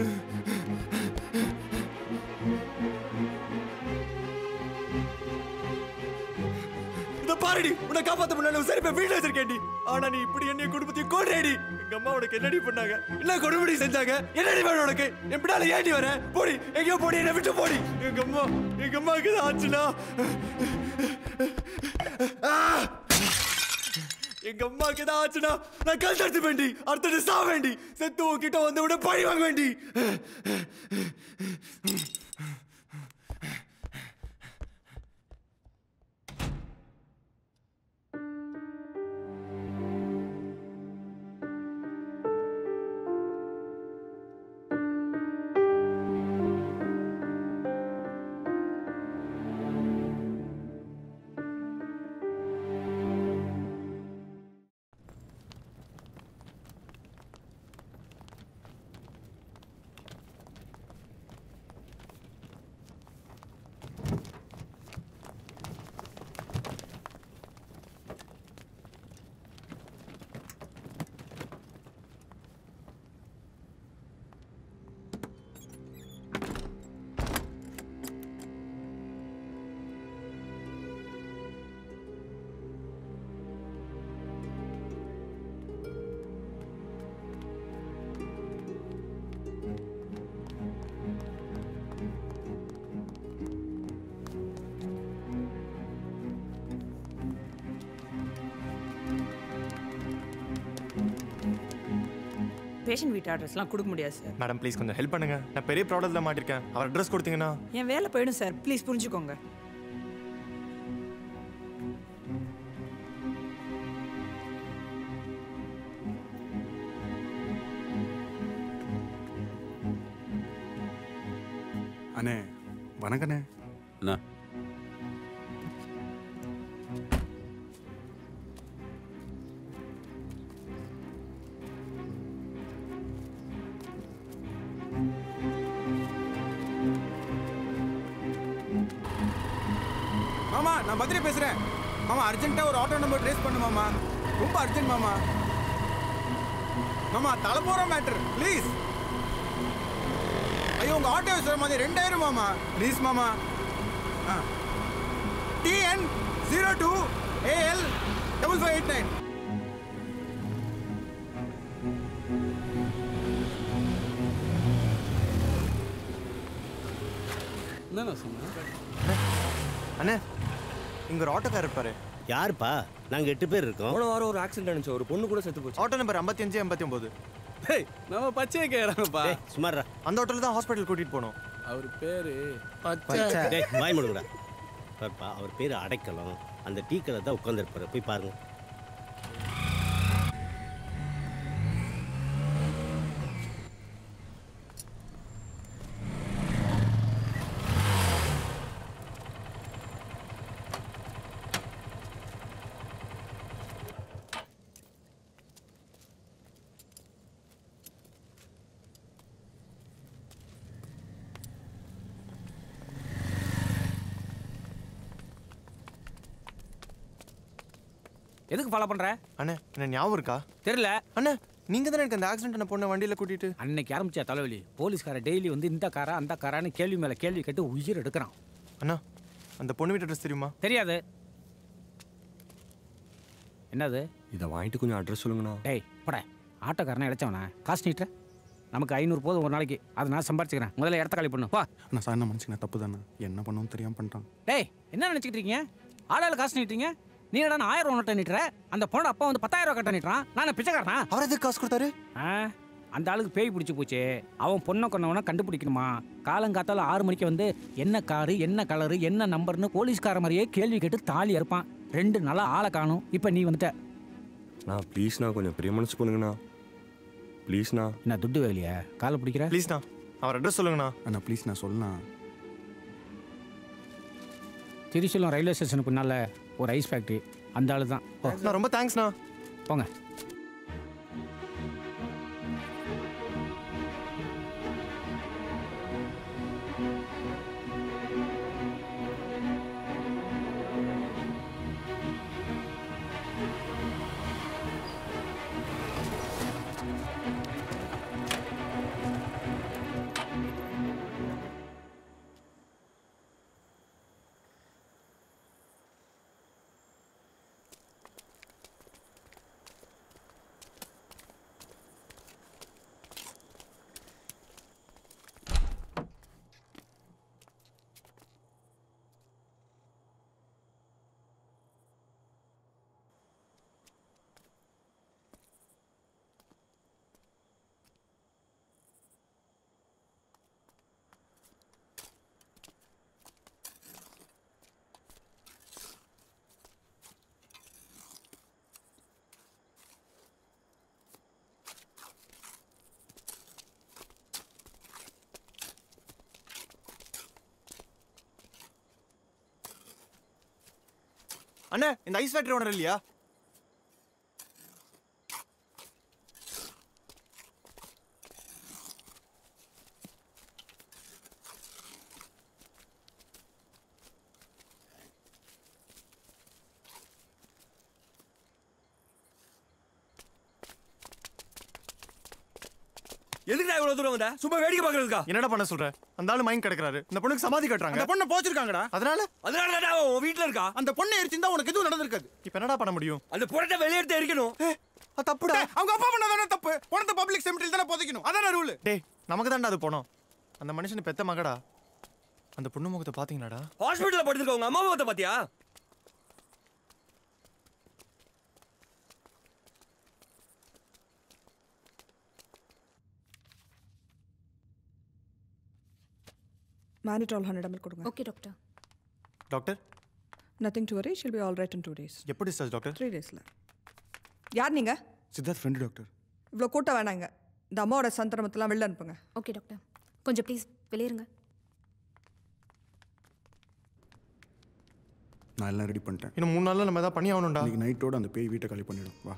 இத பாருடி உன்னை காப்பாத்த முன்னால சரி போய் வீட்டுல வச்சிருக்கேன்டி ஆனா நீ இப்படி என்னைய குடும்பத்தையும் கொள்றேடி எங்க அம்மா உனக்கு என்னடி பண்ணாங்க என்ன கொடுபடி செஞ்சாங்க என்னடி வேணும் உனக்கு என் பின்னால ஏண்டி வர போடி எங்கேயோ போடி என்னை விட்டு போடி எங்க அம்மா எங்க அம்மாவுக்கு இது ஆச்சுனா ஆ! எங்க அம்மாவுக்கு ஏதாவது ஆச்சுன்னா நான் கல் தடுத்து வேண்டி அடுத்தது சா வேண்டி செத்து உன்கிட்ட வந்து விட பழி வாங்க வேண்டி பேஷண்ட் வீட்டு அட்ரஸ்லாம் கொடுக்க முடியாது சார் மேடம் ப்ளீஸ் கொஞ்சம் ஹெல்ப் பண்ணுங்க நான் பெரிய ப்ராப்ளத்தில் மாட்டிருக்கேன் அவர் அட்ரஸ் கொடுத்தீங்கன்னா என் வேலை போயிடும் சார் ப்ளீஸ் புரிஞ்சுக்கோங்க அண்ணே வணக்கண்ணே என்ன மாமா நான் பத்ரி பேசுறேன் மாமா அர்ஜென்ட்டா ஒரு ஆட்டோ நம்பர் ட்ரேஸ் பண்ணு மாமா ரொம்ப அர்ஜென்ட் மாமா மாமா தலை போற மேட்டர் ப்ளீஸ் ஐயோ உங்க ஆட்டோ சொல்ற மாதிரி ரெண்டாயிரம் மாமா ப்ளீஸ் மாமா TN zero two AL double five eight nine என்னண்ணா சொன்ன அண்ணே இங்க ஒரு ஆட்டோக்கார் இருப்பாரு யாருப்பா நாங்க எட்டு பேர் இருக்கோம் போன வாரம் ஒரு ஆக்சிடென்ட் ஆனிச்சு ஒரு பொண்ணு கூட செத்து போச்சு ஆட்டோ நம்பர் ஐம்பத்தி அஞ்சு எண்பத்தி ஒன்பது நம்ம பச்சையை கேட்குறாங்கப்பா சுமாரா அந்த ஹோட்டல் தான் ஹாஸ்பிட்டல் கூட்டிட்டு போனோம் அவர் பேரு டேய், வாய் மூடுங்கடா பாருப்பா அவர் பேர் அடைக்கலம் அந்த டீ கடை தான் உட்காந்துருப்பாரு போய் பாருங்க எதுக்கு ஃபாலோ பண்ற அண்ணே என்ன ஞாபகம் இருக்கா தெரியல அண்ணே நீங்க தானே எனக்கு அந்த ஆக்சிடென்ட் பொண்ணை வண்டியில கூட்டிட்டு அன்னைக்கு ஆரம்பிச்ச தலைவலி போலீஸ்கார டெய்லி வந்து இந்த காரா அந்த காரான்னு கேள்வி மேல கேள்வி கேட்டு உயிர் எடுக்கிறான் அண்ணா அந்த பொண்ணு வீட்டு அட்ரஸ் தெரியுமா தெரியாது என்னது இதை வாங்கிட்டு கொஞ்சம் அட்ரஸ் சொல்லுங்கண்ணா டேய் பட ஆட்டோக்காரனை இழைச்சவனா காசு நீட்டுற நமக்கு ஐநூறு போதும் ஒரு நாளைக்கு அது நான் சம்பாரிச்சுக்கிறேன் முதல்ல இடத்த காலி பண்ணு வா நான் சார் என்ன மனுஷங்க தப்பு தானே என்ன பண்ணவும் தெரியாம பண்ணிட்டான் டேய் என்ன நினைச்சிட்டு இருக்கீங்க ஆளால காசு நீட்டுறீங்க நீ என்ன ஆயிரம் ரூபா நோட்டை நீட்டுற அந்த பொண்ணோட அப்பா வந்து பத்தாயிரம் ரூபா கட்ட நீட்டுறான் நான் பிச்சைக்காரனா அவர் எதுக்கு காசு கொடுத்தாரு அந்த ஆளுக்கு பேய் பிடிச்சி போச்சு அவன் பொண்ணை கொண்டவனை கண்டுபிடிக்கணுமா காலங்காத்தால ஆறு மணிக்கு வந்து என்ன காரு என்ன கலரு என்ன நம்பர்னு போலீஸ்கார மாதிரியே கேள்வி கேட்டு தாலி இருப்பான் ரெண்டு நாளா ஆளை காணும் இப்போ நீ வந்துட்ட நான் ப்ளீஸ்ண்ணா கொஞ்சம் பெரிய மனசு பண்ணுங்கண்ணா ப்ளீஸ்ண்ணா என்ன துட்டு வேலையா காலை பிடிக்கிற ப்ளீஸ்ண்ணா அவர் அட்ரஸ் சொல்லுங்கண்ணா அண்ணா ப்ளீஸ் நான் சொல்லலாம் திருச்சூலம் ரயில்வே ஸ்டேஷனுக்கு முன்னால் ஒரு ஐஸ் ஃபேக்ட்ரி அந்த ஆளு தான் நான் ரொம்ப தேங்க்ஸ்ண்ணா போங்க அண்ணே இந்த ஐஸ் ஃபேக்டரி ஓனர் இல்லையா எதுக்குடா இவ்வளவு தூரம் வந்த சும்மா வேடிக்கை பாக்குறதுக்கா என்னடா பண்ண சொல்ற அந்த ஆளு மயங்க கிடக்குறாரு இந்த பொண்ணுக்கு சமாதி கட்டுறாங்க அந்த பொண்ணை போச்சிருக்காங்கடா அதனால அதனால தான் உன் வீட்ல இருக்கா அந்த பொண்ணை எரிச்சிருந்தா உனக்கு எதுவும் நடந்திருக்காது இப்போ என்னடா பண்ண முடியும் அந்த புறத்தை வெளியெடுத்து எரிக்கணும் தப்புடா அவங்க அப்பா பண்ணதானே தப்பு உனக்கு பப்ளிக் செமிட்டில் தானே புதைக்கணும் அதானே ரூல் டேய் நமக்கு தான்டா அது போனோம் அந்த மனுஷன் பெத்த மகடா அந்த பொண்ணு முகத்தை பாத்தீங்களாடா ஹாஸ்பிட்டல்ல படுத்துருக்க உங்க அம்மா முகத்தை பாத்தியா மேனிட்ரால் ஹண்ட்ரட் எம்எல் கொடுங்க okay doctor doctor nothing to worry she'll be all right in two days எப்போ டிஸ்சார்ஜ் டாக்டர் த்ரீ டேஸில் யார் நீங்கள் சித்தார்த் ஃப்ரெண்டு டாக்டர் இவ்வளோ கூட்டம் வேணாங்க இந்த அம்மாவோட சந்திரமத்தெல்லாம் வெளில அனுப்புங்க ஓகே டாக்டர் கொஞ்சம் ப்ளீஸ் வெளியேறுங்க நான் எல்லாம் ரெடி பண்ணிட்டேன் இன்னும் மூணு நாள்ல நம்ம ஏதாவது பண்ணி ஆகணும்டா இன்னைக்கு நைட்டோட அந்த பேய் வீட்டை காலி பண்ணிடும் வா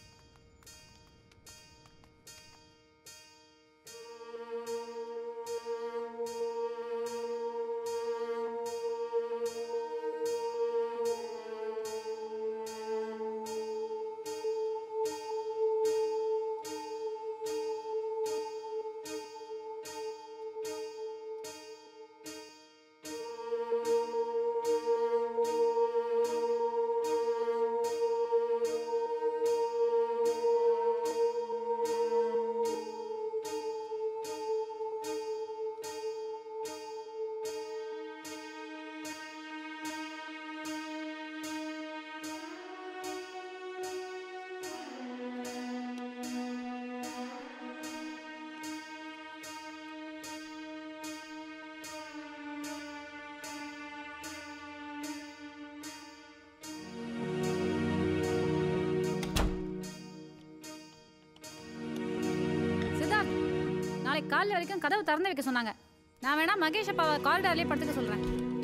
சித்தார்த் நாளைக்கு காலைல வரைக்கும் கதவு திறந்து வைக்க சொன்னாங்க நான் வேணா மகேஷ் அப்பாவை காரிடார்லேயே படுத்துக்க சொல்கிறேன்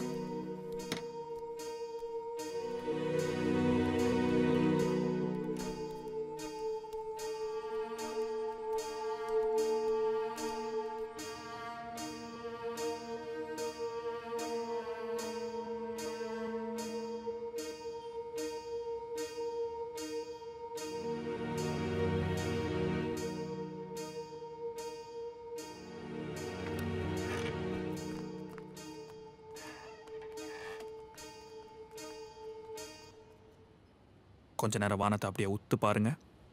கொஞ்ச நேரம் வானத்தை அப்படியே உத்து பாருங்க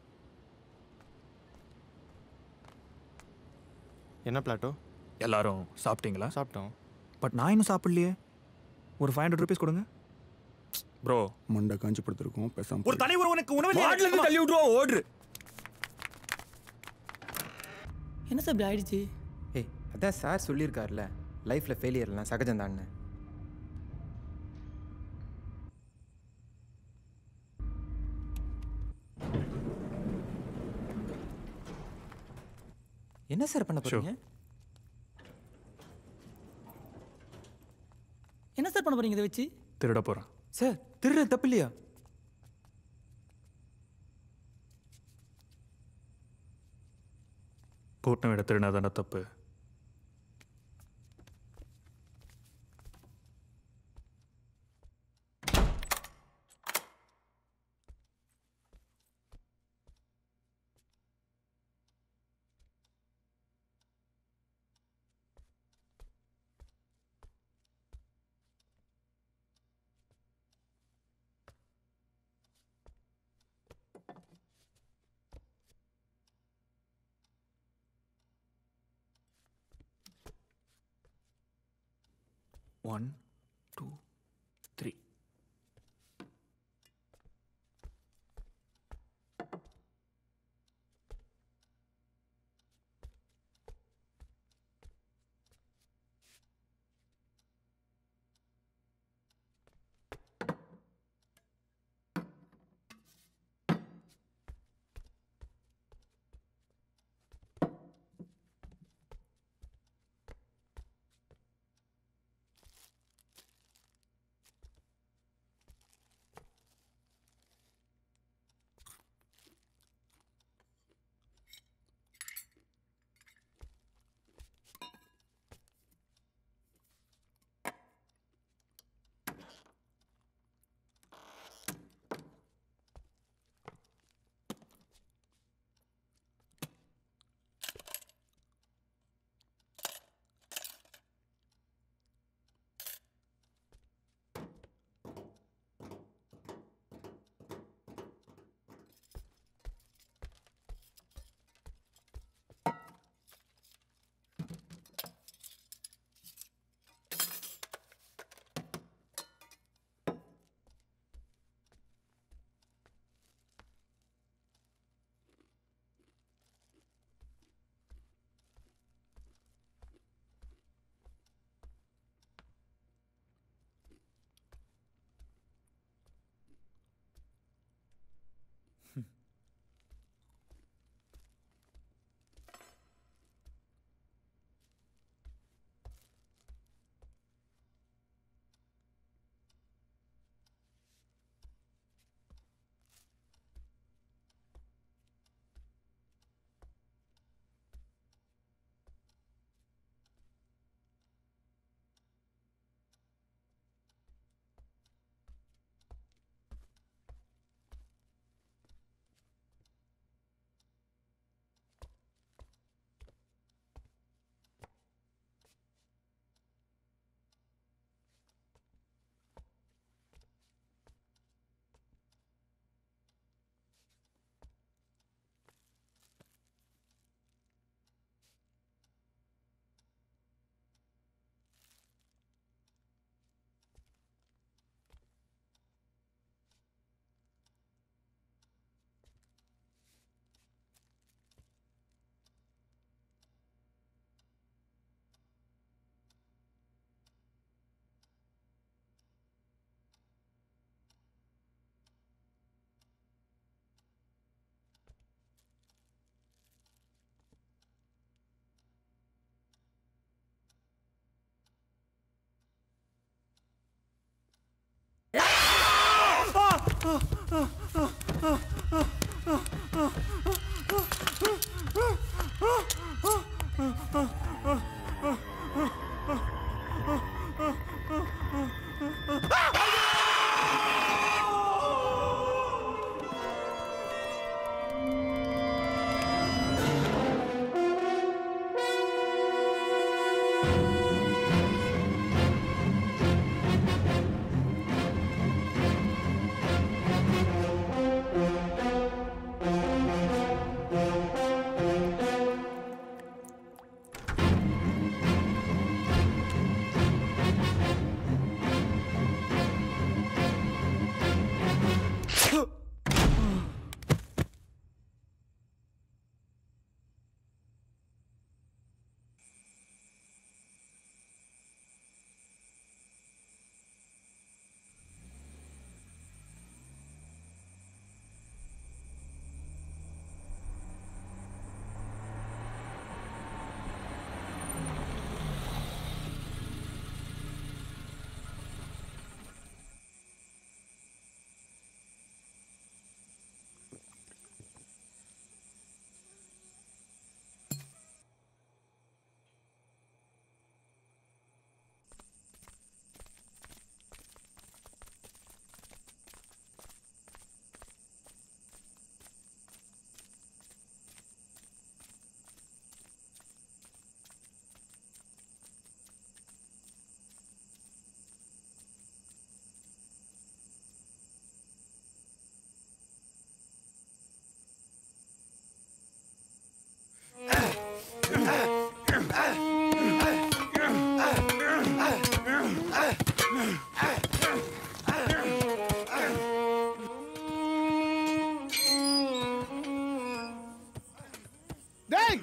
என்ன பிளாட்டோ எல்லாரும் சாப்பிட்டீங்களா சாப்பிட்டோம் பட் நான் இன்னும் சாப்பிடலையே ஒரு ஃபைவ் ஹண்ட்ரட் ருபீஸ் கொடுங்க ப்ரோ மண்டை காஞ்சி படுத்திருக்கோம் பேசாம ஒரு தனி ஒருவனுக்கு உணவு மாட்டுல இருந்து தள்ளி விட்டுருவோம் ஓடுறு என்ன சார் இப்படி ஆயிடுச்சு ஏய் அதான் சார் சொல்லியிருக்காருல லைஃப்பில் ஃபெயிலியர்லாம் சகஜம்தான்னு என்ன சார் பண்ண போறீங்க என்ன சார் பண்ண போறீங்க இதை வச்சு திருட போகிறேன் சார் திருட தப்பு இல்லையா கூட்டம் விட திருடினா தானே தப்பு ஒன் டூ த்ரீ டேய்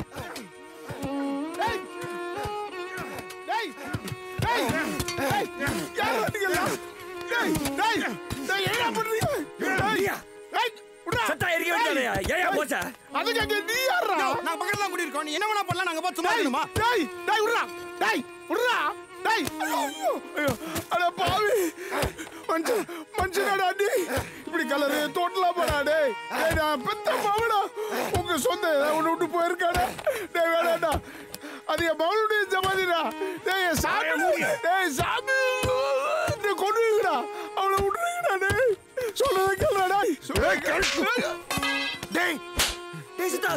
டேய் டேய் டேய் டேய் யார் வந்தீங்களா டேய் டேய் டேய் என்ன பண்றீங்க டேய் டேய் உடா சட்டா எரிக்க வேண்டியதானயா? ஏன்யா போச்ச? அதுக்கு அங்க நீ யாரா நான் பக்கத்துல தான் குடியிருக்கோம் நீ என்ன வேணா பண்ணலாம் நாங்க பார்த்து சும்மா டேய் இருக்கணுமா டேய் டேய் உடா டேய் உடா டேய் ஐயோ ஐயோ ஐயோ அட பாவி மனுஷன் மனுஷனாடா நீ இப்படி கலரு தோட்டலாம் போடா டேய் டேய் நான் பெத்த மாவடா உங்க சொந்த உன்னை விட்டு போயிருக்காடா டேய் வேணாடா அது என் மகளுடைய ஜமாதிடா டேய் என் சாமி டேய் சாமி இந்த கொண்டு வைங்கடா அவளை விட்டுருங்கடா டேய் சொல்லுறத கேளுடா சொல்லுறத கேளு டேய் டேய் சித்தா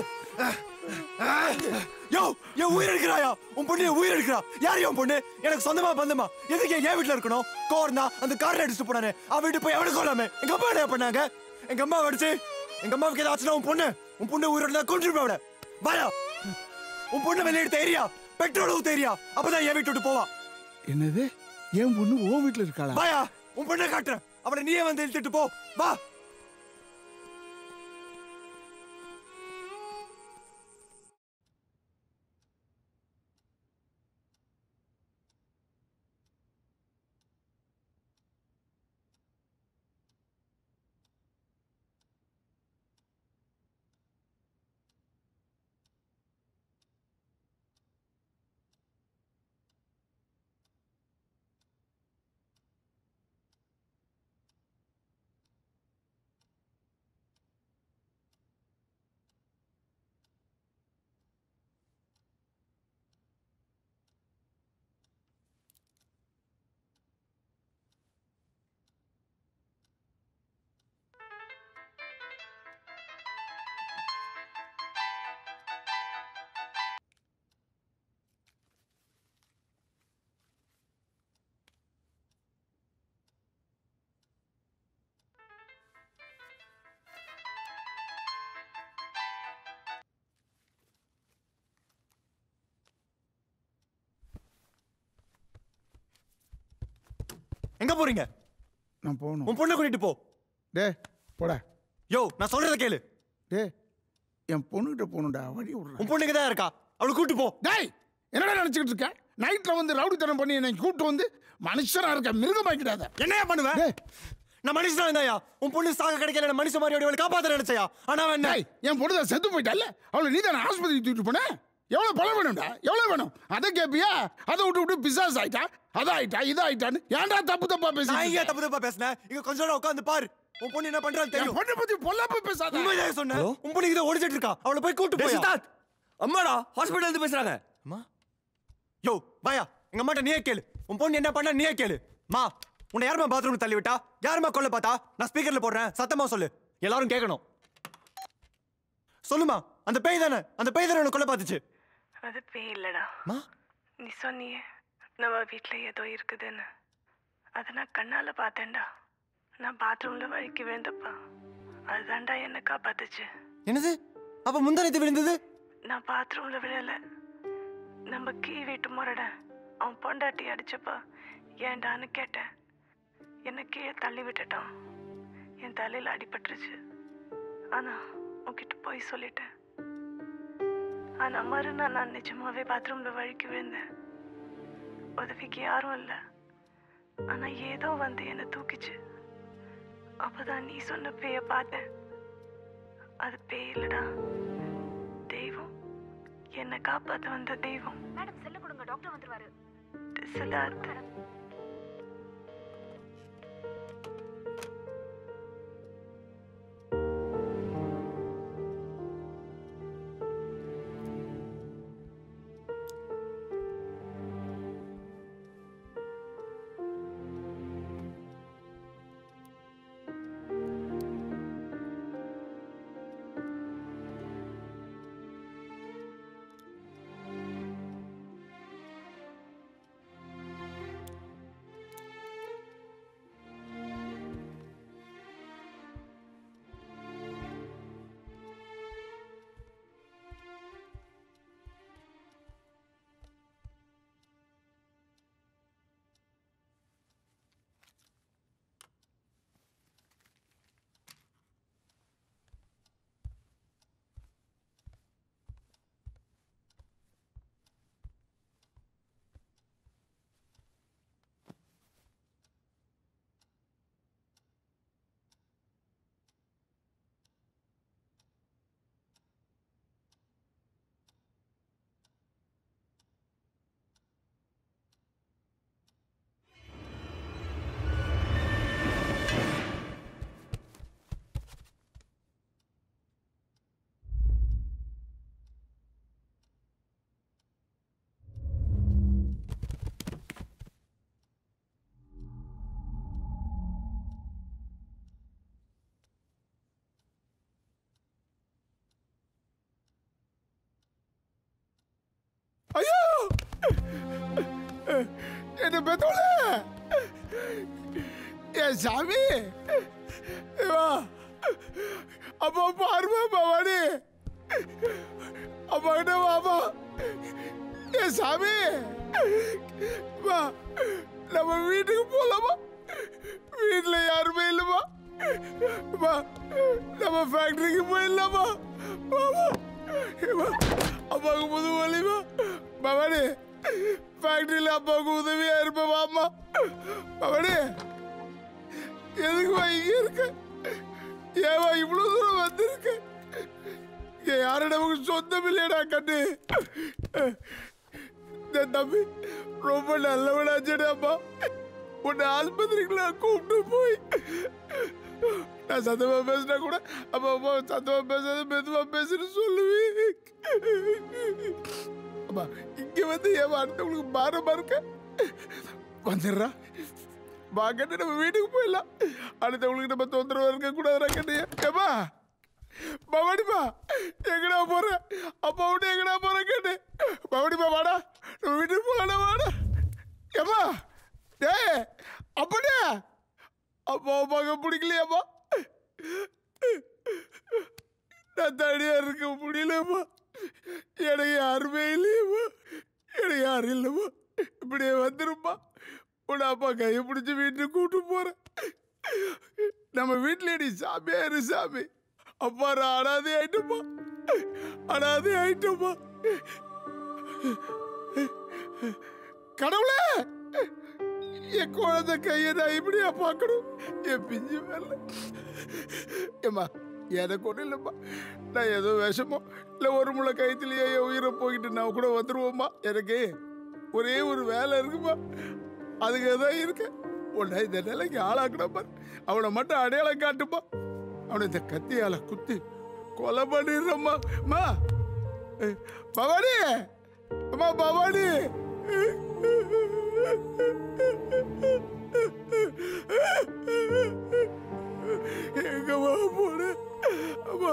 யோ என் உயிர் எடுக்கிறாயா உன் பொண்ணு என் உயிர் எடுக்கிறா யார் என் பொண்ணு எனக்கு சொந்தமா பந்தமா எதுக்கு என் வீட்டுல இருக்கணும் கோர்னா அந்த கார்ல அடிச்சுட்டு போனானே அவன் வீட்டு போய் அவனுக்கு கொள்ளாமே எங்க அம்மா என்ன பண்ணாங்க எங்க அம்மா அடிச்சு எங்க அம்மாவுக்கு ஏதாச்சும் உன் பொண்ணு உன் பொண்ணு உயிரோட தான் கொண்டு அவட வாயா உன் பொண்ணு வெளியே எடுத்த ஏரியா பெட்ரோல் ஊத்த ஏரியா அப்பதான் என் வீட்டு விட்டு போவா என்னது என் பொண்ணு ஓ வீட்டுல இருக்காளா வாயா உன் பொண்ணை காட்டுறேன் அவனை நீயே வந்து இழுத்துட்டு போ வா எங்க போறீங்க நான் போகணும் உன் பொண்ணை கூட்டிட்டு போ டே போடா யோ நான் சொல்றத கேளு டே என் பொண்ணுகிட்ட போகணும்டா வழி விடுறேன் உன் பொண்ணுங்க தான் இருக்கா அவளை கூட்டு போ டேய் என்னடா நினைச்சுக்கிட்டு இருக்க நைட்ல வந்து ரவுடித்தனம் பண்ணி என்னை கூப்பிட்டு வந்து மனுஷனா இருக்க மிருகமாக்கிடாத என்னையா பண்ணுவேன் நான் மனுஷனா இருந்தாயா உன் பொண்ணு சாக கிடைக்கல நான் மனுஷ மாதிரி அவளை காப்பாத்த நினைச்சயா ஆனா அவன் என்ன டேய் என் பொண்ணு தான் செத்து போயிட்டால அவளை நீ தானே ஆஸ்பத்திரி தூக்கிட்டு போன எவ்வளவு பணம் வேணும்டா எவ்வளவு வேணும் அதை கேப்பியா அதை விட்டு விட்டு பிசாஸ் ஆயிட்டா அதான் ஆயிட்டா இது ஆயிட்டான்னு ஏன்டா தப்பு தப்பா பேசி நான் ஏன் தப்பு தப்பா பேசினேன் இங்க கொஞ்ச நேரம் உட்காந்து பாரு உன் பொண்ணு என்ன பண்றான்னு தெரியும் பொண்ணை பத்தி பொல்லாப்ப பேசாத உண்மையாக சொன்னேன் உன் பொண்ணு இதை ஓடிச்சிட்டு இருக்கா அவளை போய் கூட்டு டேய் போய் சித்தார்த் அம்மாடா ஹாஸ்பிட்டல் இருந்து பேசுறாங்க யோ பாயா எங்க அம்மாட்ட நீயே கேளு உன் பொண்ணு என்ன பண்ண நீயே கேளு மா உன்னை யாருமா பாத்ரூம் தள்ளி விட்டா யாருமா கொல்ல பார்த்தா நான் ஸ்பீக்கர்ல போடுறேன் சத்தமா சொல்லு எல்லாரும் கேட்கணும் சொல்லுமா அந்த பேய் தானே அந்த பேய் தானே உன்னை கொல்ல பார்த்துச்சு அது பேய் இல்லடா மா? நீ சொன்னியே நம்ம வீட்ல ஏதோ இருக்குதுன்னு அதை நான் கண்ணால பார்த்தேன்டா நான் பாத்ரூம்ல வழுக்கி விழுந்தப்பா அதுதான்டா என்னை காப்பாத்துச்சு என்னது அப்ப முந்தானத்து விழுந்தது நான் பாத்ரூம்ல விழல நம்ம கீ வீட்டு முரட அவன் பொண்டாட்டி அடிச்சப்பா ஏன்டான்னு கேட்டேன் என்னை கீழே தள்ளி விட்டுட்டான் என் தலையில அடிபட்டுருச்சு ஆனா உன்கிட்ட போய் சொல்லிட்டேன் ஆனா மறுநாள் நான் நிஜமாவே பாத்ரூம்ல வழுக்கி விழுந்தேன் உதவிக்கு யாரும் இல்லை ஆனா ஏதோ வந்து என்னை தூக்கிச்சு அப்பதான் நீ சொன்ன பேய பார்த்தேன் அது பேய் இல்லடா தெய்வம் என்னை காப்பாத்த வந்த தெய்வம் மேடம் செல்ல கொடுங்க டாக்டர் வந்துருவாரு சித்தார்த் ஐயோ என்ன பெத்தோல என் சாமி வா அப்பா பாருமா பவானி அப்பா கிட்ட வாப்பா என் சாமி வா நம்ம வீட்டுக்கு போலாமா வீட்டுல யாருமே இல்லைமா வா நம்ம ஃபேக்டரிக்கு போயிடலாமா வாமா வா. அப்பாவுக்கு புது வழிமா பவானி ஃபேக்டரியில் அப்பாவுக்கு உதவியா இருப்பேன் வாமா பவானி எதுக்குமா இங்க இருக்க ஏவா இவ்வளவு தூரம் வந்திருக்க இங்க யாரும் நமக்கு சொந்தம் இல்லையடா கண்ணு இந்த தம்பி ரொம்ப நல்லவனாச்சடாப்பா உன்னை ஆஸ்பத்திரிக்குள்ள கூப்பிட்டு போய் நான் சத்தமா பேசினா கூட அப்பா அம்மா சத்தமா பேசாத மெதுவா பேசுன்னு சொல்லுவேன் அப்பா இங்க வந்து ஏன் அடுத்தவங்களுக்கு பாரமா இருக்க வந்துடுறா வா கண்ணு நம்ம வீட்டுக்கு போயிடலாம் அடுத்தவங்களுக்கு நம்ம தொந்தரவு இருக்க கூடாதுடா கண்ணு ஏமா பவானிப்பா எங்கடா போற அப்பா விட்டு எங்கடா போற கேட்டு பவானிப்பா வாடா நம்ம வீட்டுக்கு போகலாம் வாடா ஏமா டேய் அப்படியா அப்பா அம்மாக்கு பிடிக்கலையாப்பா நான் தனியா இருக்க முடியலப்பா எனக்கு யாருமே இல்லையம்மா எனக்கு யாரும் இல்லைம்மா இப்படியே வந்துருப்பா உன் அப்பா கையை பிடிச்சி வீட்டுக்கு கூட்டு போறேன் நம்ம வீட்டில் நீ சாமியா இரு சாமி அப்பா நான் அனாதை ஆயிட்டப்பா அனாதை ஆயிட்டப்பா கடவுளே என் குழந்தை கையை நான் இப்படியா பார்க்கணும் என் பிஞ்சு மேல ஏம்மா எனக்கு ஒன்றும் இல்லைம்மா நான் ஏதோ விஷமோ இல்லை ஒரு முளை கயிற்றுலையே என் உயிரை போய்கிட்டு நான் கூட வந்துருவோம்மா எனக்கு ஒரே ஒரு வேலை இருக்குமா அதுக்கு தான் இருக்கேன் உன்னை இந்த நிலைக்கு ஆளாக்கணும்ப்பா அவனை மட்டும் அடையாளம் காட்டுப்பா அவனை இந்த கத்தியால குத்தி கொலை பண்ணிடுறம்மா அம்மா ஏய், பவானி அம்மா பவானி எங்கம்மா போன அம்மா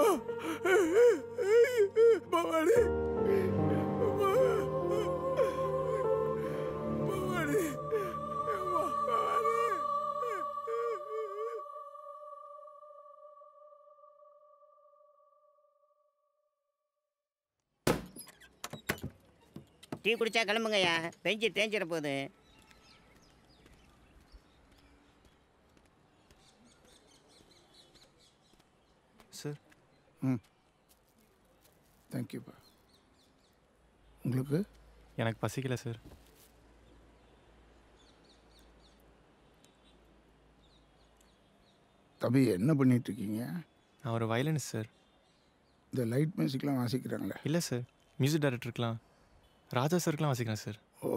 பவானி அம்மா பவானி அம்மா பவானி டீ குடிச்சா கிளம்புங்கய்யா பெஞ்சு தேஞ்சிட போகுது சார் ம் தேங்க்யூப்பா உங்களுக்கு எனக்கு பசிக்கல சார் தம்பி என்ன பண்ணிட்டு இருக்கீங்க நான் ஒரு வயலினிஸ்ட் சார் இந்த லைட் மியூசிக்லாம் வாசிக்கிறாங்களே இல்லை சார் மியூசிக் டைரக்டருக்குலாம் ராஜா சாருக்குலாம் வாசிக்கிறேன் சார் ஓ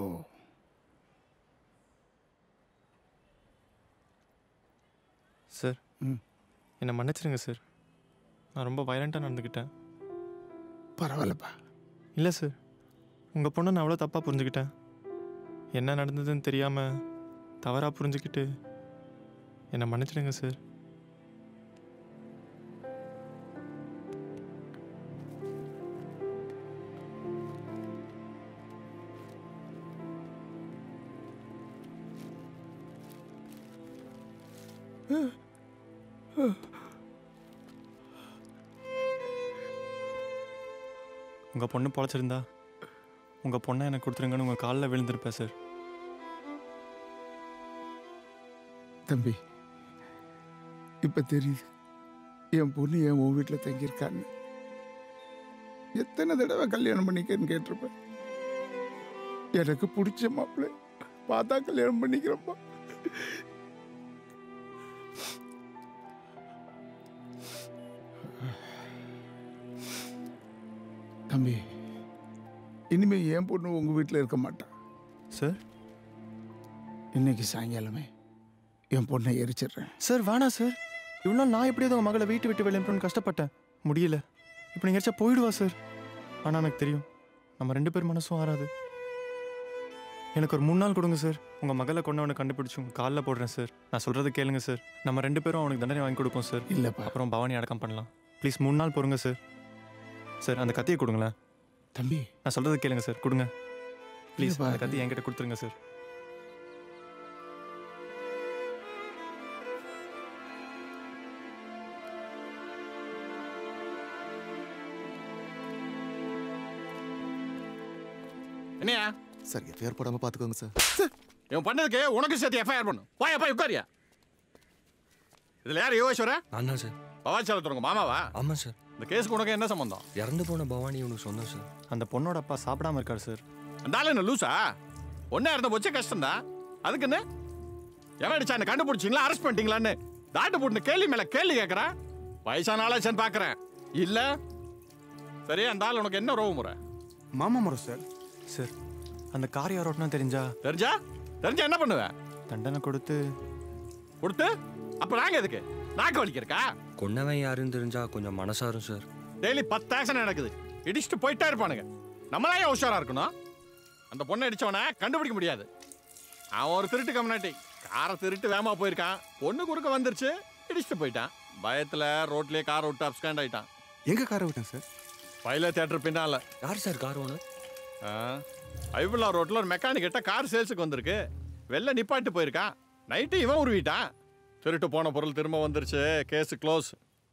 சார் ம் என்னை மன்னிச்சிருங்க சார் நான் ரொம்ப வயலண்ட்டாக நடந்துக்கிட்டேன் பரவாயில்லப்பா இல்லை சார் உங்கள் பொண்ணை நான் அவ்வளோ தப்பாக புரிஞ்சுக்கிட்டேன் என்ன நடந்ததுன்னு தெரியாமல் தவறாக புரிஞ்சுக்கிட்டு என்னை மன்னிச்சிடுங்க சார் உங்கள் பொண்ணு பொழைச்சிருந்தா உங்கள் பொண்ணை எனக்கு கொடுத்துருங்கன்னு உங்கள் காலில் விழுந்திருப்பேன் சார் தம்பி இப்போ தெரியுது என் பொண்ணு என் உன் வீட்டில் தங்கியிருக்கான்னு எத்தனை தடவை கல்யாணம் பண்ணிக்கன்னு கேட்டிருப்பேன் எனக்கு பிடிச்ச மாப்பிள்ளை பார்த்தா கல்யாணம் பண்ணிக்கிறப்பா தம்பி இனிமே என் பொண்ணு உங்கள் வீட்டில் இருக்க மாட்டான் சார் இன்னைக்கு சாயங்காலமே என் பொண்ணை எரிச்சிடுறேன் சார் வேணாம் சார் இவ்வளோ நாள் நான் எப்படியாவது உங்கள் மகளை வீட்டு விட்டு வெளியே அனுப்பணும்னு கஷ்டப்பட்டேன் முடியல இப்போ நீங்கள் எரிச்சா போயிடுவா சார் ஆனால் எனக்கு தெரியும் நம்ம ரெண்டு பேர் மனசும் ஆறாது எனக்கு ஒரு மூணு நாள் கொடுங்க சார் உங்கள் மகளை கொண்டவனை கண்டுபிடிச்சு உங்கள் காலில் போடுறேன் சார் நான் சொல்கிறது கேளுங்க சார் நம்ம ரெண்டு பேரும் அவனுக்கு தண்டனை வாங்கி கொடுப்போம் சார் இல்லைப்பா அப்புறம் பவானி அடக்கம் பண்ணலாம் ப்ளீஸ் மூணு நாள் பொறுங்க சார் சார் அந்த கத்தியை கொடுங்களேன் தம்பி நான் சொல்கிறது கேளுங்க சார் கொடுங்க ப்ளீஸ் இல்லைப்பா, அந்த கத்தி என்கிட்ட கொடுத்துருங்க சார் என்னையா சார் எஃப்ஐஆர் போடாம பாத்துக்கோங்க சார் இவன் பண்ணதுக்கு உனக்கு சேர்த்து எஃப்ஐஆர் பண்ணும் போயா போய் உட்காரியா இதுல யார் யோகேஸ்வர நான் தான் சார் பவாச்சலத்துறங்க மாமாவா ஆமாம் சார் இந்த கேஸுக்கு உனக்கு என்ன சம்பந்தம் இறந்து போன பவானி உனக்கு சொன்னேன் சார் அந்த பொண்ணோட அப்பா சாப்பிடாம இருக்கார் சார் அந்த ஆளு என்ன லூசா ஒன்னா இருந்த போச்சே கஷ்டம்தான் அதுக்கு என்ன எவன் அடிச்சா என்ன கண்டுபிடிச்சிங்களா அரெஸ்ட் பண்ணிட்டீங்களான்னு தாட்டு போட்டு கேள்வி மேல கேள்வி கேட்கறேன் வயசான ஆளாச்சான்னு பாக்குறேன் இல்ல சரி அந்த ஆள் உனக்கு என்ன ரோவு முறை மாமா முறை சார் சார் அந்த கார் யார் ஓட்டினா தெரிஞ்சா தெரிஞ்சா தெரிஞ்சா என்ன பண்ணுவேன் தண்டனை கொடுத்து கொடுத்து அப்ப நாங்க எதுக்கு நாக்கு வலிக்கிறக்கா கொன்னவன் யாருன்னு தெரிஞ்சா கொஞ்சம் மனசாரும் சார் டெய்லி பத்து ஆக்சன் நடக்குது இடிச்சுட்டு போயிட்டே இருப்பானுங்க நம்மளாம் ஏன் உஷாரா இருக்கணும் அந்த பொண்ணை அடிச்சவனை கண்டுபிடிக்க முடியாது அவன் ஒரு திருட்டு கம்னாட்டி காரை திருட்டு வேகமா போயிருக்கான் பொண்ணு குறுக்க வந்துருச்சு இடிச்சுட்டு போயிட்டான் பயத்துல ரோட்லயே காரை விட்டு அப்ஸ்காண்ட் ஆயிட்டான் எங்க காரை விட்டேன் சார் பைல தேட்டர் பின்னால யார் சார் கார் ஓனர் ஐபுல்லா ரோட்ல ஒரு மெக்கானிக் கிட்ட கார் சேல்ஸுக்கு வந்திருக்கு வெளில நிப்பாட்டு போயிருக்கான் நைட்டு இவன் உருவிட்டான் திருட்டு போன பொருள் திரும்ப வந்துருச்சு கேஸ் க்ளோஸ்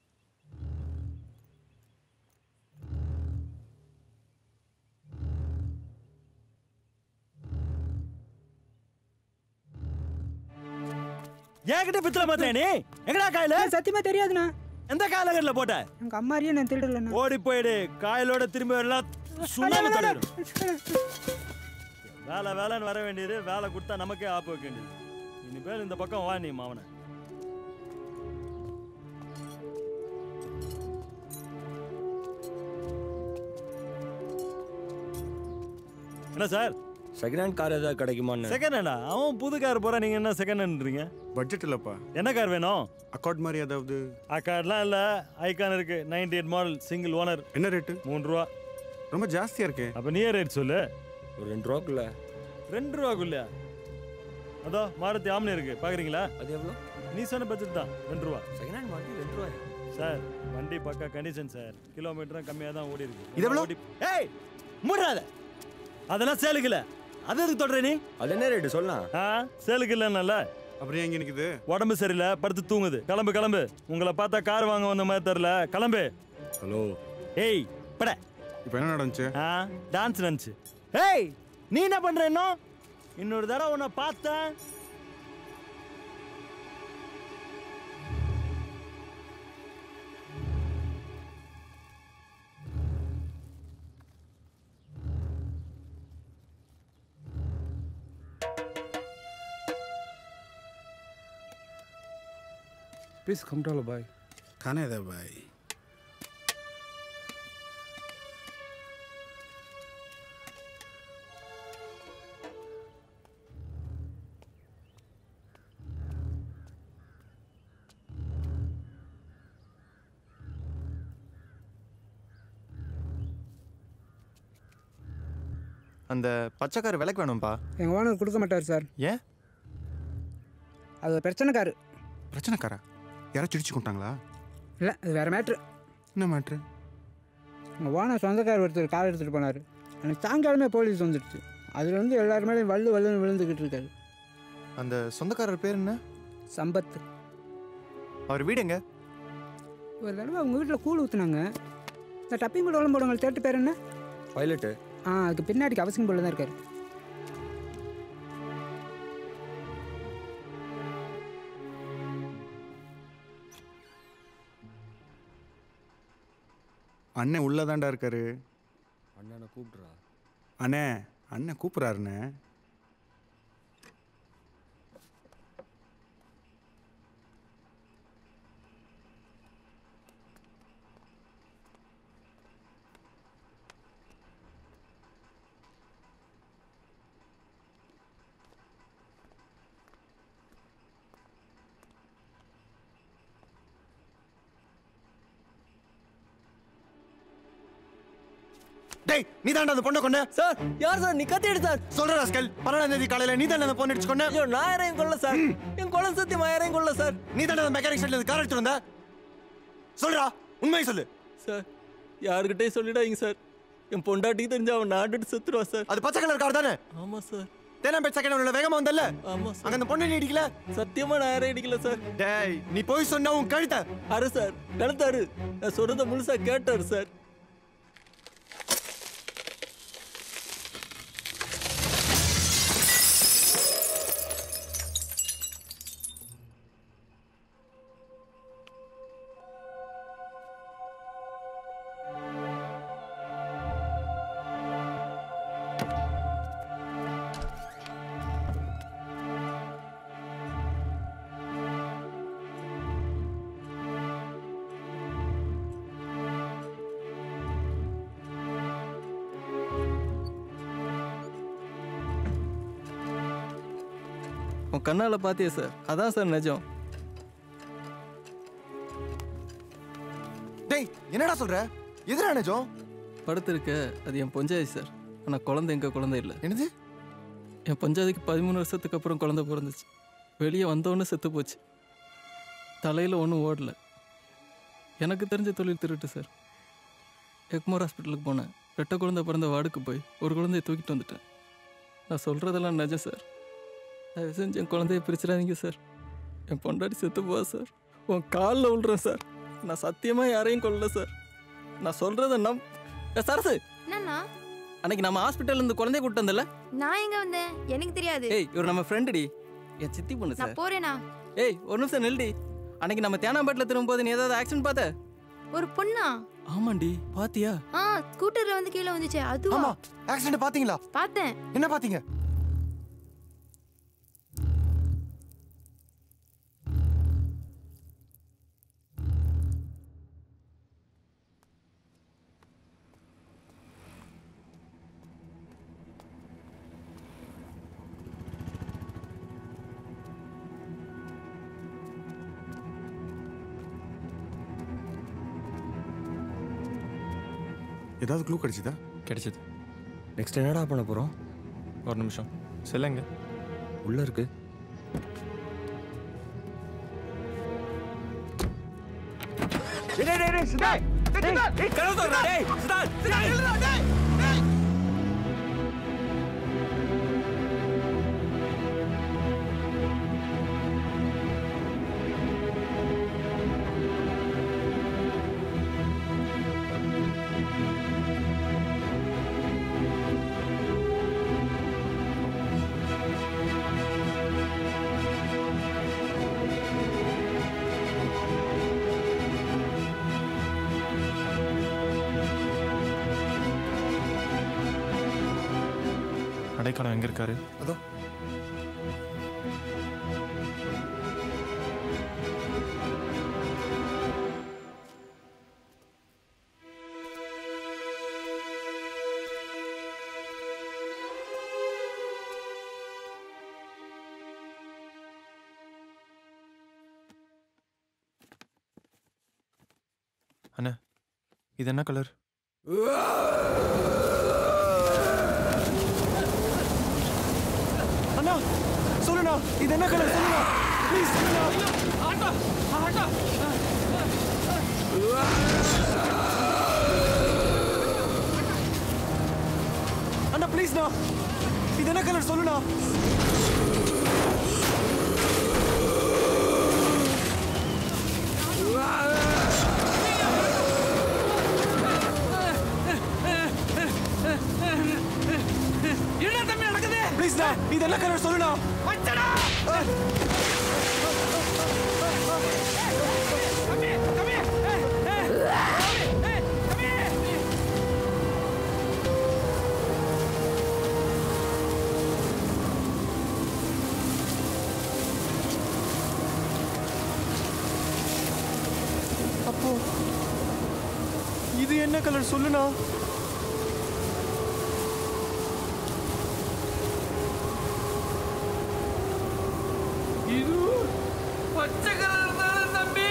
என்கிட்ட பித்தல மாத்தியா நீ எங்கடா காயில சத்தியமா தெரியாதுண்ணா எந்த காலகட்டத்துல போட்ட எங்க அம்மாரியே நான் திருடலண்ணா ஓடி போயிடு காயலோட திரும்பி வரலாம் சுண்ணாம்பு தடவிடும் வேலை வேலைன்னு வர வேண்டியது வேலை கொடுத்தா நமக்கே ஆப்பு வைக்க வேண்டியது இனிமேல் இந்த பக்கம் வா நீ மாவனை என்ன சார் செகண்ட் ஹேண்ட் கார் ஏதாவது கிடைக்குமான்னு செகண்ட் ஹேண்டா அவன் புது கார் போறா நீங்க என்ன செகண்ட் ஹேண்ட்றீங்க பட்ஜெட் இல்லப்பா என்ன கார் வேணும் அக்கார்ட் மாதிரி ஏதாவது அக்கார்ட்லாம் இல்ல ஐகான் இருக்கு ninety eight model single owner என்ன ரேட்டு மூணு ரூபா ரொம்ப ஜாஸ்தியா இருக்கே அப்ப நீயே ரேட் சொல்லு ஒரு ரெண்டு ரூபாக்குள்ள ரெண்டு ரூபாக்குள்ளயா அதோ மாருதி ஆம்னி இருக்கு பாக்குறீங்களா அது எவ்வளோ நீ சொன்ன பட்ஜெட் தான் ரெண்டு ரூபா செகண்ட் ஹேண்ட் மாட்டி ரெண்டு ரூபாய் சார் வண்டி பக்கா கண்டிஷன் சார் கிலோமீட்டரும் கம்மியாக தான் ஓடி இருக்கு இது எவ்வளோ? ஓடி- ஏய் மூடாத அதெல்லாம் சேலுக்கு இல்ல அது எதுக்கு தொடர நீ அது என்ன ரேட்டு சொல்லலாம் ஆ சேலுக்கு இல்லைன்னல அப்புறம் எங்க நிக்குது உடம்பு சரியில்லை படுத்து தூங்குது கிளம்பு கிளம்பு உங்களை பார்த்தா கார் வாங்க வந்த மாதிரி தெரில கிளம்பு ஹலோ ஏய் பட இப்போ என்ன நடந்துச்சு ஆ டான்ஸ் நடந்துச்சு ஏய் நீ என்ன பண்ற இன்னும் இன்னொரு தடவை உன்னை பார்த்தேன் Please come down, bhai. खाने दे भाई அந்த பச்சைக்காரு விலைக்கு வேணும்ப்பா எங்கள் ஓனர் கொடுக்க மாட்டார் சார் ஏன் அது ஒரு பிரச்சனைக்காரு பிரச்சனைக்காரா யாராச்சும் இடிச்சு கொண்டாங்களா இல்லை அது வேறு மேட்ரு என்ன மேட்ரு உங்கள் ஓனர் சொந்தக்கார் ஒருத்தர் கார் எடுத்துகிட்டு போனார் எனக்கு சாயங்காலமே போலீஸ் வந்துடுச்சு அதில் வந்து எல்லாருமே வள்ளு வள்ளுன்னு விழுந்துக்கிட்டு இருக்காரு அந்த சொந்தக்காரர் பேர் என்ன சம்பத் அவர் வீடு எங்க ஒரு தடவை அவங்க வீட்டில் கூழ் ஊற்றுனாங்க இந்த டப்பிங் கூட உடம்பு போடுவாங்க தேட்டு பேர் என்ன பைலட்டு ஆ அதுக்கு பின்னாடிக்கு அவசியம் போல தான் இருக்காரு அண்ணன் உள்ளதாண்டா இருக்காரு அண்ணனை கூப்பிட்றா அண்ணே அண்ணன் கூப்பிட்றாருண்ணே டேய் நீ தாண்டா அந்த பொண்ணை கொண்ட சார் யார் சார் நீ கத்தி எடு சார் சொல்ற ராஸ்கல் பன்னெண்டாம் தேதி காலையில நீ தாண்டா அந்த பொண்ணை அடிச்சு கொண்ட ஐயோ நான் யாரையும் கொல்ல சார் என் கொலை சத்தியமா யாரையும் கொல்ல சார் நீ தாண்டா அந்த மெக்கானிக் ஸ்டைல கார் எடுத்து வந்த சொல்றா உண்மையை சொல்லு சார் யாருக்கிட்டே சொல்லிடாதீங்க சார் என் பொண்டாட்டிக்கு தெரிஞ்சு அவன் நாட்டுட்டு செத்துருவா சார் அது பச்சை கலர் கார் தானே ஆமா சார் தேனாம்பேட் செகண்ட் உள்ள வேகமா வந்தல்ல ஆமா அங்க அந்த பொண்ணை நீ இடிக்கல சத்தியமா நான் யாரையும் அடிக்கல சார் டேய் நீ போய் சொன்னா உன் கழுத்த அரு சார் கழுத்தாரு நான் சொல்றத முழுசா கேட்டாரு சார் உன் கண்ணால பாத்தியா சார் அதான் சார் நிஜம் டேய் என்னடா சொல்ற எதிரா நிஜம் படுத்திருக்க அது என் பொஞ்சாதி சார் ஆனா குழந்தை எங்க குழந்தை இல்லை என்னது என் பஞ்சாதிக்கு பதிமூணு வருஷத்துக்கு அப்புறம் குழந்தை பிறந்துச்சு வெளியே வந்தோடனே செத்து போச்சு தலையில் ஒன்றும் ஓடல எனக்கு தெரிஞ்ச தொழில் திருட்டு சார் எக்மோர் ஹாஸ்பிட்டலுக்கு போனேன் ரெட்டை குழந்தை பிறந்த வார்டுக்கு போய் ஒரு குழந்தைய தூக்கிட்டு வந்துட்டேன் நான் சொல்கிறதெல்லாம் நிஜம் சார் தயவு செஞ்சு என் குழந்தைய பிரிச்சிடாதீங்க சார் என் பொண்டாட்டி செத்து போவா சார் உன் காலில் விழுறேன் சார் நான் சத்தியமாக யாரையும் கொல்லல சார் நான் சொல்கிறத நம் ஏ, சரசு என்னண்ணா அன்னைக்கு நம்ம ஹாஸ்பிட்டல்ல இருந்து குழந்தைய கூட்டு வந்தல நான் எங்க வந்தேன் எனக்கு தெரியாது ஏய் இவர் நம்ம ஃப்ரெண்டுடி என் சித்தி பொண்ணு நான் சார் போறேனா ஏய் ஒரு நிமிஷம் நில்டி அன்னைக்கு நம்ம தேனாம்பேட்டில் திரும்பும்போது நீ ஏதாவது ஆக்ஷன் பார்த்த ஒரு பொண்ணா ஆமாண்டி பாத்தியா ஆ ஸ்கூட்டர்ல வந்து கீழே வந்துச்சு அதுவா ஆக்சிடென்ட் பாத்தீங்களா பார்த்தேன் என்ன பாத்தீங்க ஏதாவது க்ளூ கிடைச்சதா கிடைச்சது நெக்ஸ்ட் என்னடா பண்ண போகிறோம் ஒரு நிமிஷம் செல்லுங்க உள்ள இருக்கு டேய் டேய் டேய் சித்தார்த் டேய் டேய் கதவு திறடா டேய் சித்தார்த் சித்தார்த் டேய் டேய் அடைக்கலம் எங்க இருக்காரு அதோ அண்ணா இது என்ன கலர் அண்ணா சொல்லுண்ணா இது என்ன கலர் சொல்லுண்ணா ப்ளீஸ் சொல்லுண்ணா ஆட்டோ ஆட்டோ அண்ணா ப்ளீஸ்ண்ணா இது என்ன கலர் சொல்லுண்ணா என்ன தம்பி நடக்குது ப்ளீஸ்ண்ணா இது என்ன கலர் சொல்லுண்ணா மச்சடா அப்போ இது என்ன கலர் சொல்லுண்ணா இது பச்சை கலர் தானே தம்பி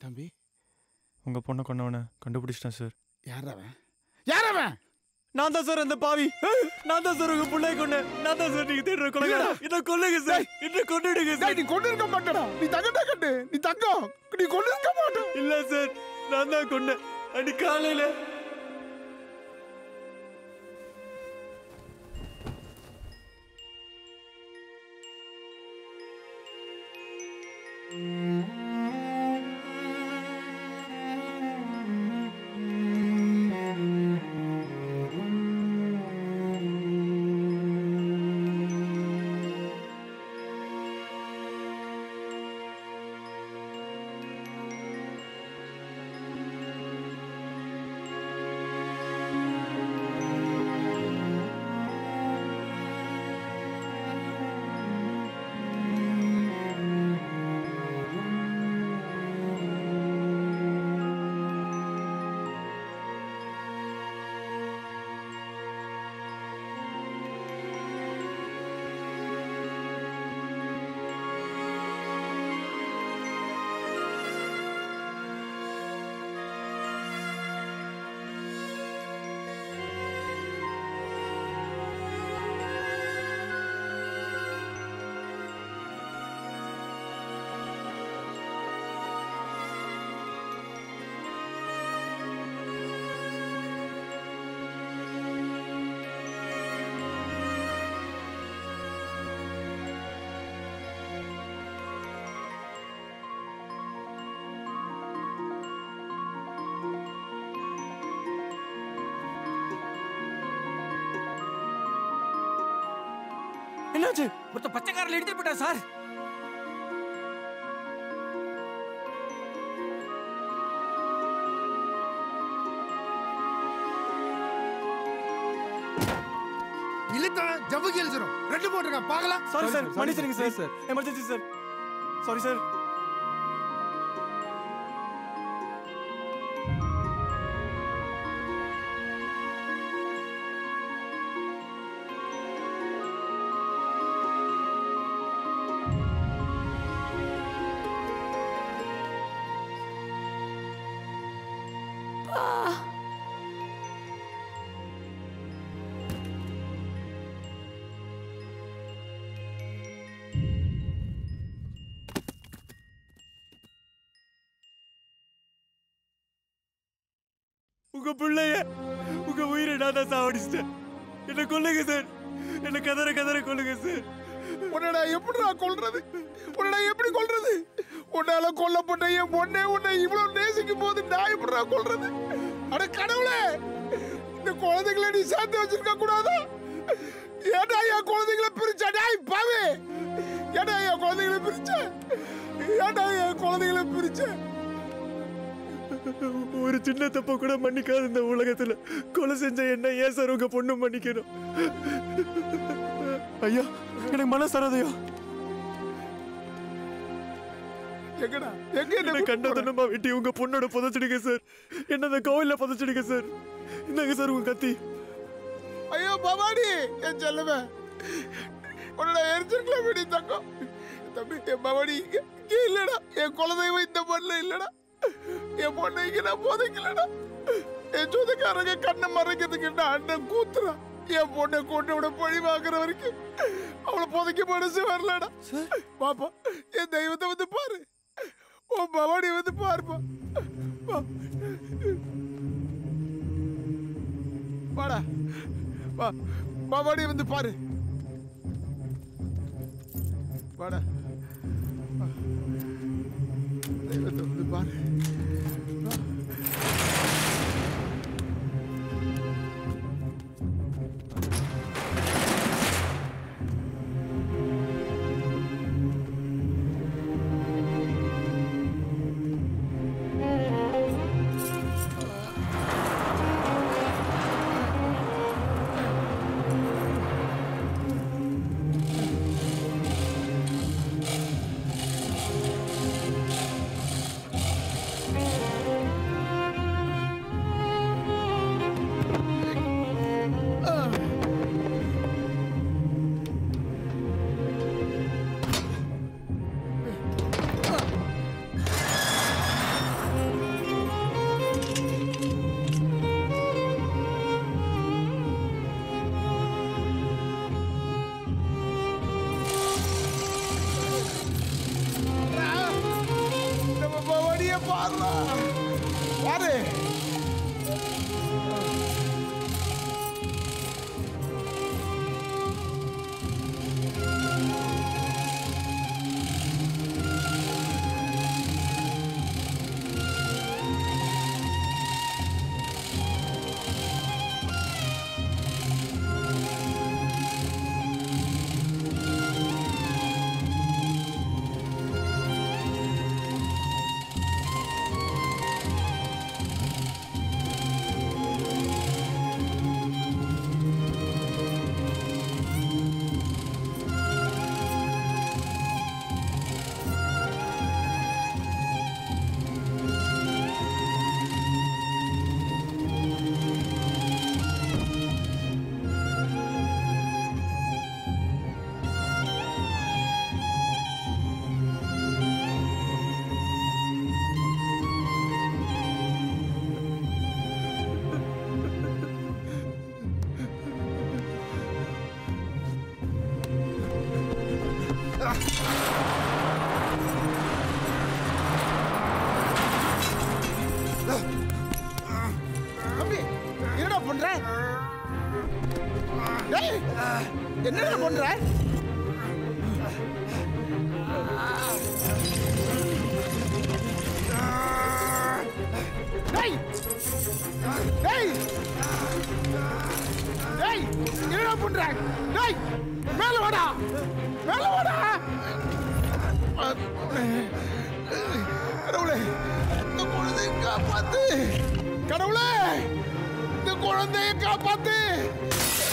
தம்பி உங்கள் பொண்ணை கொண்டவனை கண்டுபிடிச்சிட்டேன் சார் யார் அவன் யார் அவன் நான் தான் சார் அந்த பாவி நான் தான் சார் உங்க பிள்ளை கொண்டேன் நான் தான் சார் நீங்க தேடுற கொலைகார என்ன கொல்லுங்க சார் என்ன கொண்டுடுங்க சார் நீ கொண்டு இருக்க மாட்டடா நீ தங்கடா கட்டு நீ தங்கம் நீ கொண்டு இருக்க மாட்ட இல்ல சார் நான் தான் கொண்டேன் அன்னைக்கு காலையில என்னாச்சு ஒருத்த பச்சைக்காரில் எடுத்துட்டு போயிட்டா சார் இழுத்தவன் ஜவ்வுக்கு எழுச்சிரும் ரெண்டு போட்டுருக்கான் பார்க்கலாம் சாரி சார் மன்னிச்சிருங்க sir sir emergency sir sorry sir உங்க பிள்ளைய உங்க உயிரை நான் தான் சாவடிச்சிட்டேன் என்ன கொல்லுங்க சார் என்ன கதற கதற கொல்லுங்க சார் உன்னடா எப்படிடா கொல்றது உன்னடா எப்படி கொல்றது உன்னால கொல்லப்பட்ட என் பொண்ணே உன்னை இவ்வளவு நேசிக்கும் போது நான் எப்படிடா கொல்றது அட கடவுளே இந்த குழந்தைகளை நீ சேர்த்து வச்சிருக்க கூடாதா ஏடா என் குழந்தைகளை பிரிச்ச டேய் பாவே ஏடா என் குழந்தைகளை பிரிச்ச ஏடா என் குழந்தைகளை பிரிச்ச ஒரு சின்ன தப்ப கூட மன்னிக்காத இந்த உலகத்துல கொலை செஞ்ச என்ன ஏன் சார் உங்க பொண்ணு மன்னிக்கணும் ஐயா எனக்கு மனசு தராதையா எங்கடா எங்க என்ன கண்டதனமா வெட்டி உங்க பொண்ணோட புதைச்சிடுங்க சார் என்ன அந்த கோவில்ல புதைச்சிடுங்க சார் இந்தாங்க சார் உங்க கத்தி ஐயோ பவானி என் செல்லவே உன்னோட எரிச்சிருக்கலாம் விடி தங்கம் தம்பி என் பவானி இங்க இங்க இல்லடா என் குலதெய்வம் இந்த மண்ணில் இல்லடா என் பொண்ணை இங்க நான் போதைக்கலடா என் சொந்தக்காரங்க கண்ணை மறைக்கிறதுக்கு நான் அண்ணன் கூத்துறான் என் பொண்ணை கொண்டு விட பழி வாங்குற வரைக்கும் அவளை புதைக்க மனசு வரலடா பாப்பா என் தெய்வத்தை வந்து பாரு உன் பவானி வந்து பாருப்பா வா. வாடா வா பவானி வந்து பாரு வாடா வா. தெய்வத்தை வந்து பாரு வா. பாருடா பாரு தம்பி என்னடா பண்ற டேய் என்னடா பண்ற டேய் டேய் டேய் என்னடா பண்ற டேய் மேல வாடா மேல வாடா கடவுளே இந்த குழந்தையை காப்பாத்து கடவுளே இந்த குழந்தையை காப்பாத்து